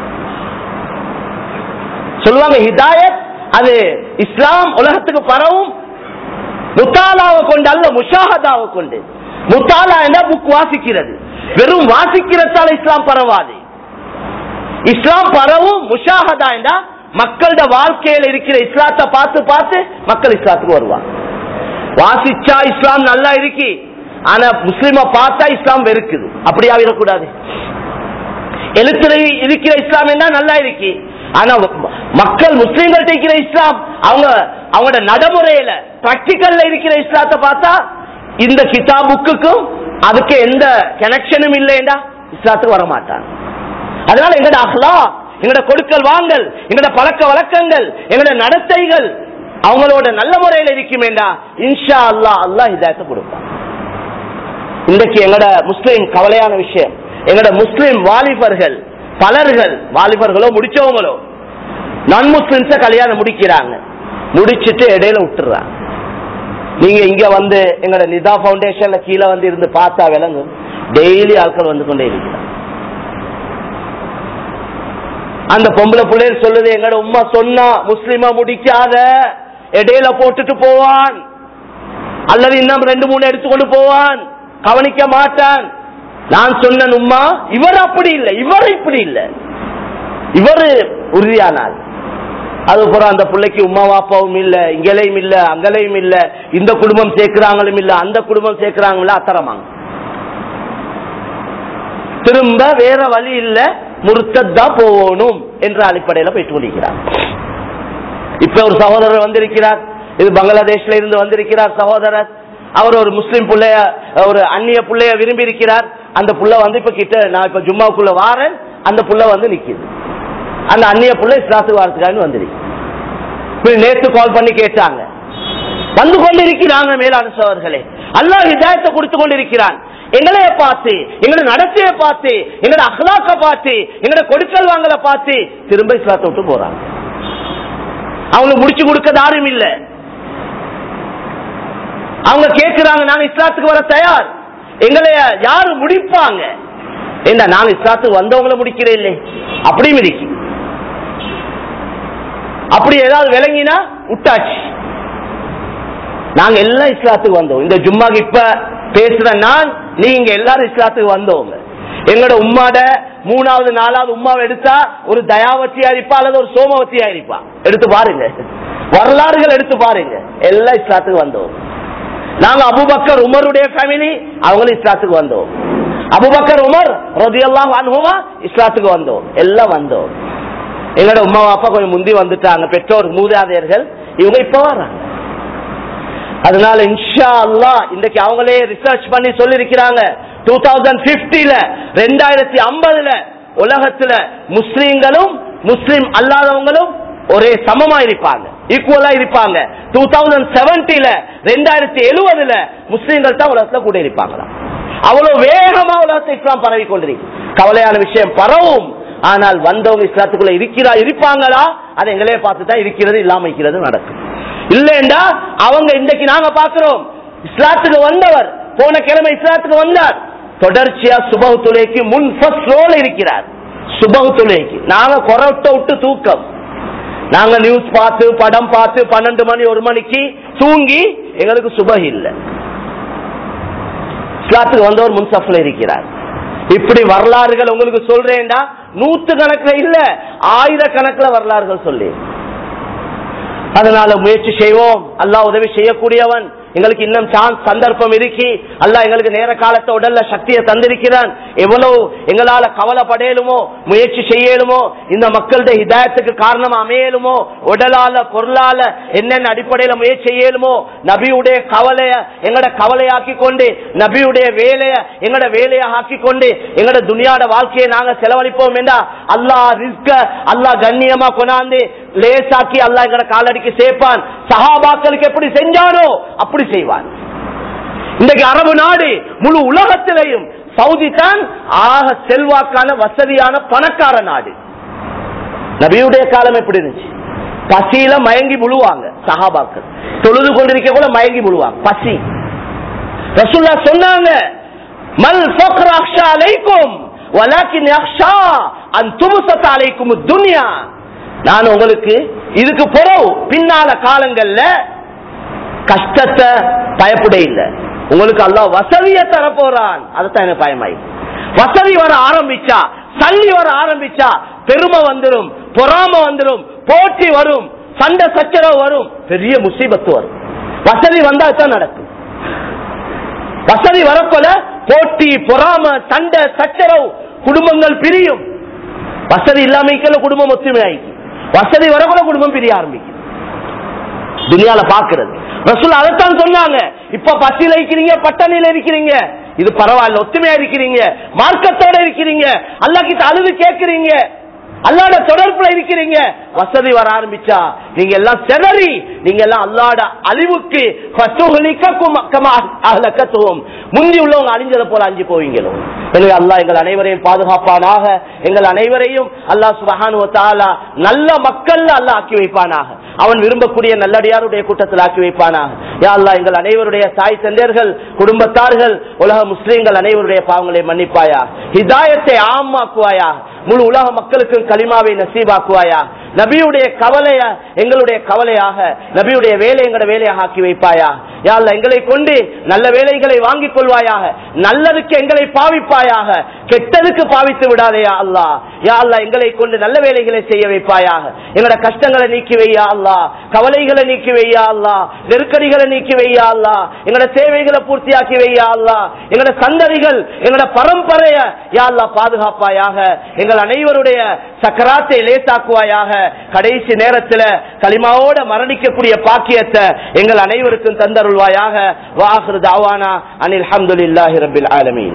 சொல்லுவாங்க ஹிதாயத் அது இஸ்லாம் உலகத்துக்கு பரவும் முத்தாலாவை கொண்டு அல்ல முஷாஹதாவை கொண்டு முத்தாலா என்ற புக் வாசிக்கிறது வெறும் வாசிக்கிறதால இஸ்லாம் பரவாது இஸ்லாம் பரவும் முஷாஹதா என்றா மக்களோட வாழ்க்கையில இருக்கிற இஸ்லாத்தை பார்த்து பார்த்து மக்கள் இஸ்லாத்துக்கு வருவாங்க வாசிச்சா இஸ்லாம் நல்லா இருக்கு ஆனா முஸ்லிம பார்த்தா இஸ்லாம் வெறுக்குது அப்படியா இருக்கக்கூடாது எழுத்துல இருக்கிற இஸ்லாம் என்ன நல்லா இருக்கு ஆனா மக்கள் முஸ்லீம்கள்ட்ட இருக்கிற இஸ்லாம் அவங்க அவங்களோட நடைமுறையில பிராக்டிக்கல்ல இருக்கிற இஸ்லாத்தை பார்த்தா இந்த கிதாபுக்கும் அதுக்கு எந்த கனெக்ஷனும் இல்லைண்டா இஸ்லாத்துக்கு வர மாட்டாங்க அதனால எங்கட அஹ்லா எங்கட கொடுக்கல் வாங்கல் எங்கட பழக்க வழக்கங்கள் எங்கட நடத்தைகள் அவங்களோட நல்ல முறையில் இருக்குமேண்டா இன்ஷா அல்லா அல்லாஹ் இதாயத்தை கொடுப்பான் இன்றைக்கு எங்கட முஸ்லீம் கவலையான விஷயம் எங்கட முஸ்லீம் வாலிபர்கள் பலர்கள் வாலிபர்களோ முடிச்சவங்களோ நான் முஸ்லிம்ஸ கல்யாணம் முடிக்கிறாங்க முடிச்சிட்டு இடையில விட்டுறாங்க நீங்க இங்க வந்து எங்கட நிதா பவுண்டேஷன்ல கீழே வந்து இருந்து பார்த்தா விளங்கும் டெய்லி ஆட்கள் வந்து கொண்டே இருக்கிறாங்க அந்த பொம்பளை பிள்ளைகள் சொல்லுது எங்கட உம்மா சொன்னா முஸ்லிமா முடிக்காத இடையில போட்டுட்டு போவான் அல்லது இன்னும் ரெண்டு மூணு எடுத்துக்கொண்டு போவான் கவனிக்க மாட்டான் நான் சொன்ன உம்மா இவர் அப்படி இல்லை இவர் இப்படி இல்லை இவர் உறுதியானார் அதுபோல அந்த பிள்ளைக்கு உமா வாப்பாவும் இல்ல இங்கலையும் இல்ல அங்கலையும் இல்ல இந்த குடும்பம் சேர்க்கிறாங்களும் இல்ல அந்த குடும்பம் சேர்க்கிறாங்களா அத்தரமாங்க திரும்ப வேற வழி இல்ல முறுத்ததா போகணும் என்ற அடிப்படையில போயிட்டு கொண்டிருக்கிறார் இப்ப ஒரு சகோதரர் வந்திருக்கிறார் இது பங்களாதேஷ்ல இருந்து வந்திருக்கிறார் சகோதரர் அவர் ஒரு முஸ்லிம் பிள்ளைய ஒரு அந்நிய பிள்ளைய விரும்பி இருக்கிறார் அந்த புள்ள வந்து இப்ப கிட்ட நான் இப்ப ஜும்மாவுக்குள்ள வாரேன் அந்த புள்ள வந்து நிக்குது அந்த அந்நிய புள்ள இஸ்லாத்துக்கு வாரத்துக்காக வந்துருக்கு இப்ப நேத்து கால் பண்ணி கேட்டாங்க வந்து கொண்டு இருக்கிறாங்க மேலான சோழர்களே அல்லாஹ் ஹிதாயத்தை கொடுத்து கொண்டு இருக்கிறான் எங்களைய பார்த்து எங்களோட நடத்தைய பார்த்து எங்களோட அஹ்லாக்க பார்த்து எங்களோட கொடுக்கல் வாங்கல பார்த்து திரும்ப இஸ்லாத்தை விட்டு போறாங்க அவங்களுக்கு முடிச்சு கொடுக்க யாரும் இல்ல அவங்க கேட்கிறாங்க நாங்க இஸ்லாத்துக்கு வர தயார் எங்களைய யாரு முடிப்பாங்க என்ன நாங்க இஸ்லாத்துக்கு வந்தவங்கள முடிக்கிறே இல்லை அப்படியும் இருக்கு அப்படி ஏதாவது விளங்கினா விட்டாச்சு நாங்க எல்லாம் இஸ்லாத்துக்கு வந்தோம் இந்த ஜும்மாக்கு இப்ப பேசுற நான் நீங்க எல்லாரும் இஸ்லாத்துக்கு வந்தவங்க எங்களோட உம்மாட மூணாவது நாலாவது உம்மாவை எடுத்தா ஒரு தயாவத்தியா இருப்பா அல்லது ஒரு சோமவத்தியா இருப்பா எடுத்து பாருங்க வரலாறுகள் எடுத்து பாருங்க எல்லாம் இஸ்லாத்துக்கு வந்தோம் நாங்க அபுபக்கர் உமருடைய ஃபேமிலி அவங்களும் இஸ்லாத்துக்கு வந்தோம் அபுபக்கர் உமர் ரதியல்லாஹு அன்ஹுமா இஸ்லாத்துக்கு வந்தோம் எல்லாம் வந்தோம் எங்களோட உமா அப்பா கொஞ்சம் முந்தி வந்துட்டாங்க பெற்றோர் மூதாதையர்கள் இவங்க இப்ப வர்றாங்க அதனால இன்ஷா அல்லா இன்றைக்கு அவங்களே ரிசர்ச் பண்ணி சொல்லி இருக்கிறாங்க டூ தௌசண்ட் பிப்டில ரெண்டாயிரத்தி ஐம்பதுல உலகத்துல முஸ்லீம்களும் முஸ்லீம் அல்லாதவங்களும் ஒரே சமமா இருப்பாங்க ஈக்குவலா இருப்பாங்க டூ தௌசண்ட் செவன்டில ரெண்டாயிரத்தி எழுபதுல முஸ்லீம்கள் தான் உலகத்துல கூட இருப்பாங்களா அவ்வளவு வேகமா உலகத்தை இஸ்லாம் பரவி கொண்டிருக்கு கவலையான விஷயம் பரவும் ஆனால் வந்தவங்க இஸ்லாத்துக்குள்ள இருக்கிறா இருப்பாங்களா அதை எங்களே பார்த்து தான் இருக்கிறது இல்லாம இருக்கிறது நடக்கும் இல்லைண்டா அவங்க இன்றைக்கு நாங்க பாக்குறோம் இஸ்லாத்துக்கு வந்தவர் போன கிழமை இஸ்லாத்துக்கு வந்தார் தொடர்ச்சியா சுபகு துளைக்கு முன் ஃபர்ஸ்ட் ரோல் இருக்கிறார் சுபகு துளைக்கு நாங்க கொரட்ட விட்டு தூக்கம் நாங்க நியூஸ் பார்த்து படம் பார்த்து பன்னெண்டு மணி ஒரு மணிக்கு தூங்கி எங்களுக்கு சுபகு இல்லை இஸ்லாத்துக்கு வந்தவர் முன்சப்ல இருக்கிறார் இப்படி வரலாறுகள் உங்களுக்கு சொல்றேன்டா நூத்து கணக்குல இல்ல ஆயிரக்கணக்குல வரலாறுகள் சொல்லி அதனால முயற்சி செய்வோம் அல்லாஹ் உதவி செய்யக்கூடியவன் எங்களுக்கு இன்னும் சான்ஸ் சந்தர்ப்பம் இருக்கு அல்லாஹ் எங்களுக்கு நேர காலத்தை உடல்ல சக்தியை தந்திருக்கிறான் எவ்வளவு எங்களால கவலைப்படையலுமோ முயற்சி செய்யலுமோ இந்த மக்களுடைய ஹிதாயத்துக்கு காரணம் அமையலுமோ உடலால பொருளால என்னென்ன அடிப்படையில முயற்சி செய்யலுமோ நபியுடைய கவலைய எங்கட கவலையாக்கி கொண்டு நபியுடைய வேலைய எங்கட வேலையை ஆக்கி கொண்டு எங்கட துனியாட வாழ்க்கையை நாங்க செலவழிப்போம் என்றா அல்லாஹ் ரிஸ்க அல்லாஹ் கண்ணியமா கொண்டாந்து லேசாக்கி அல்லாஹ் எங்கட காலடிக்கு சேர்ப்பான் சஹாபாக்களுக்கு எப்படி செஞ்சானோ அப்படி செய்வான் இன்றைக்கு அரபு நாடு முழு உலகத்திலையும் சவுதி தான் ஆக செல்வாக்கான வசதியான பணக்கார நாடு நபியுடைய காலம் எப்படி இருந்துச்சு பசியில மயங்கி முழுவாங்க சஹாபாக்கள் தொழுது கொண்டிருக்க கூட மயங்கி முழுவாங்க பசி ரசூல்லா சொன்னாங்க மல் ஃபக்ர அக்ஷா அலைக்கும் வலாக்கின் அக்ஷா அன் துமுசத் அலைக்கும் துன்யா நான் உங்களுக்கு இதுக்கு பிறகு பின்னால காலங்கள்ல கஷ்டத்தை பயப்பட இல்லை உங்களுக்கு அல்லாஹ் வசதியை தர போறான் அதுதான் எனக்கு பயமாயி வசதி வர ஆரம்பிச்சா சல்லி வர ஆரம்பிச்சா பெருமை வந்துடும் பொறாம வந்துடும் போட்டி வரும் சண்டை சச்சரவு வரும் பெரிய முசீபத்து வரும் வசதி வந்தா தான் நடக்கும் வசதி வரப்போல போட்டி பொறாம சண்டை சச்சரவு குடும்பங்கள் பிரியும் வசதி இல்லாம குடும்பம் ஒத்துமை ஆயிக்கும் வசதி வரக்கூட குடும்பம் பிரிய ஆரம்பிக்கும் துனியால பாக்குறது ரசூல் அதைத்தான் சொன்னாங்க இப்ப பசியில இருக்கிறீங்க பட்டணியில இருக்கிறீங்க இது பரவாயில்ல ஒத்துமையா இருக்கிறீங்க மார்க்கத்தோட இருக்கிறீங்க அல்லா கிட்ட அழுது கேட்கிறீங்க அல்லாட தொடர்புல இருக்கிறீங்க வசதி வர ஆரம்பிச்சா நீங்க எல்லாம் செதறி நீங்க எல்லாம் அல்லாட அழிவுக்கு முந்தி உள்ளவங்க அழிஞ்சதை போல அஞ்சு போவீங்களோ எனவே அல்லாஹ் எங்கள் அனைவரையும் பாதுகாப்பானாக எங்கள் அனைவரையும் அல்லாஹ் சுபஹானு தாலா நல்ல மக்கள் அல்லாஹ் ஆக்கி வைப்பானாக அவன் விரும்பக்கூடிய நல்லடியாருடைய கூட்டத்தில் ஆக்கி வைப்பானாக யா அல்லாஹ் எங்கள் அனைவருடைய தாய் தந்தையர்கள் குடும்பத்தார்கள் உலக முஸ்லீம்கள் அனைவருடைய பாவங்களை மன்னிப்பாயா ஹிதாயத்தை ஆமாக்குவாயா முழு உலக மக்களுக்கு களிமாவை நசீபாக்குவாயா நபியுடைய கவலைய எங்களுடைய கவலையாக நபியுடைய வேலை எங்களோட வேலையாக ஆக்கி வைப்பாயா யாழ்ல எங்களை கொண்டு நல்ல வேலைகளை வாங்கிக் கொள்வாயாக நல்லதுக்கு எங்களை பாவிப்பாயாக கெட்டதுக்கு பாவித்து விடாதேயா அல்லா யா அல்லா எங்களை கொண்டு நல்ல வேலைகளை செய்ய வைப்பாயாக எங்களோட கஷ்டங்களை நீக்கி வையா அல்லா கவலைகளை நீக்கி வையா அல்லா நெருக்கடிகளை நீக்கி வையா அல்லா எங்களோட சேவைகளை பூர்த்தியாக்கி வையா அல்லா எங்களோட சந்ததிகள் எங்களோட பரம்பரைய யா அல்லா பாதுகாப்பாயாக எங்கள் அனைவருடைய சக்கராத்தை லேசாக்குவாயாக கடைசி நேரத்தில் களிமாவோட மரணிக்கக்கூடிய பாக்கியத்தை எங்கள் அனைவருக்கும் தந்தருள்வாயாக வாஹர் தாவானா அனில் அஹமதுல்லாஹி ரபில் ஆலமீன்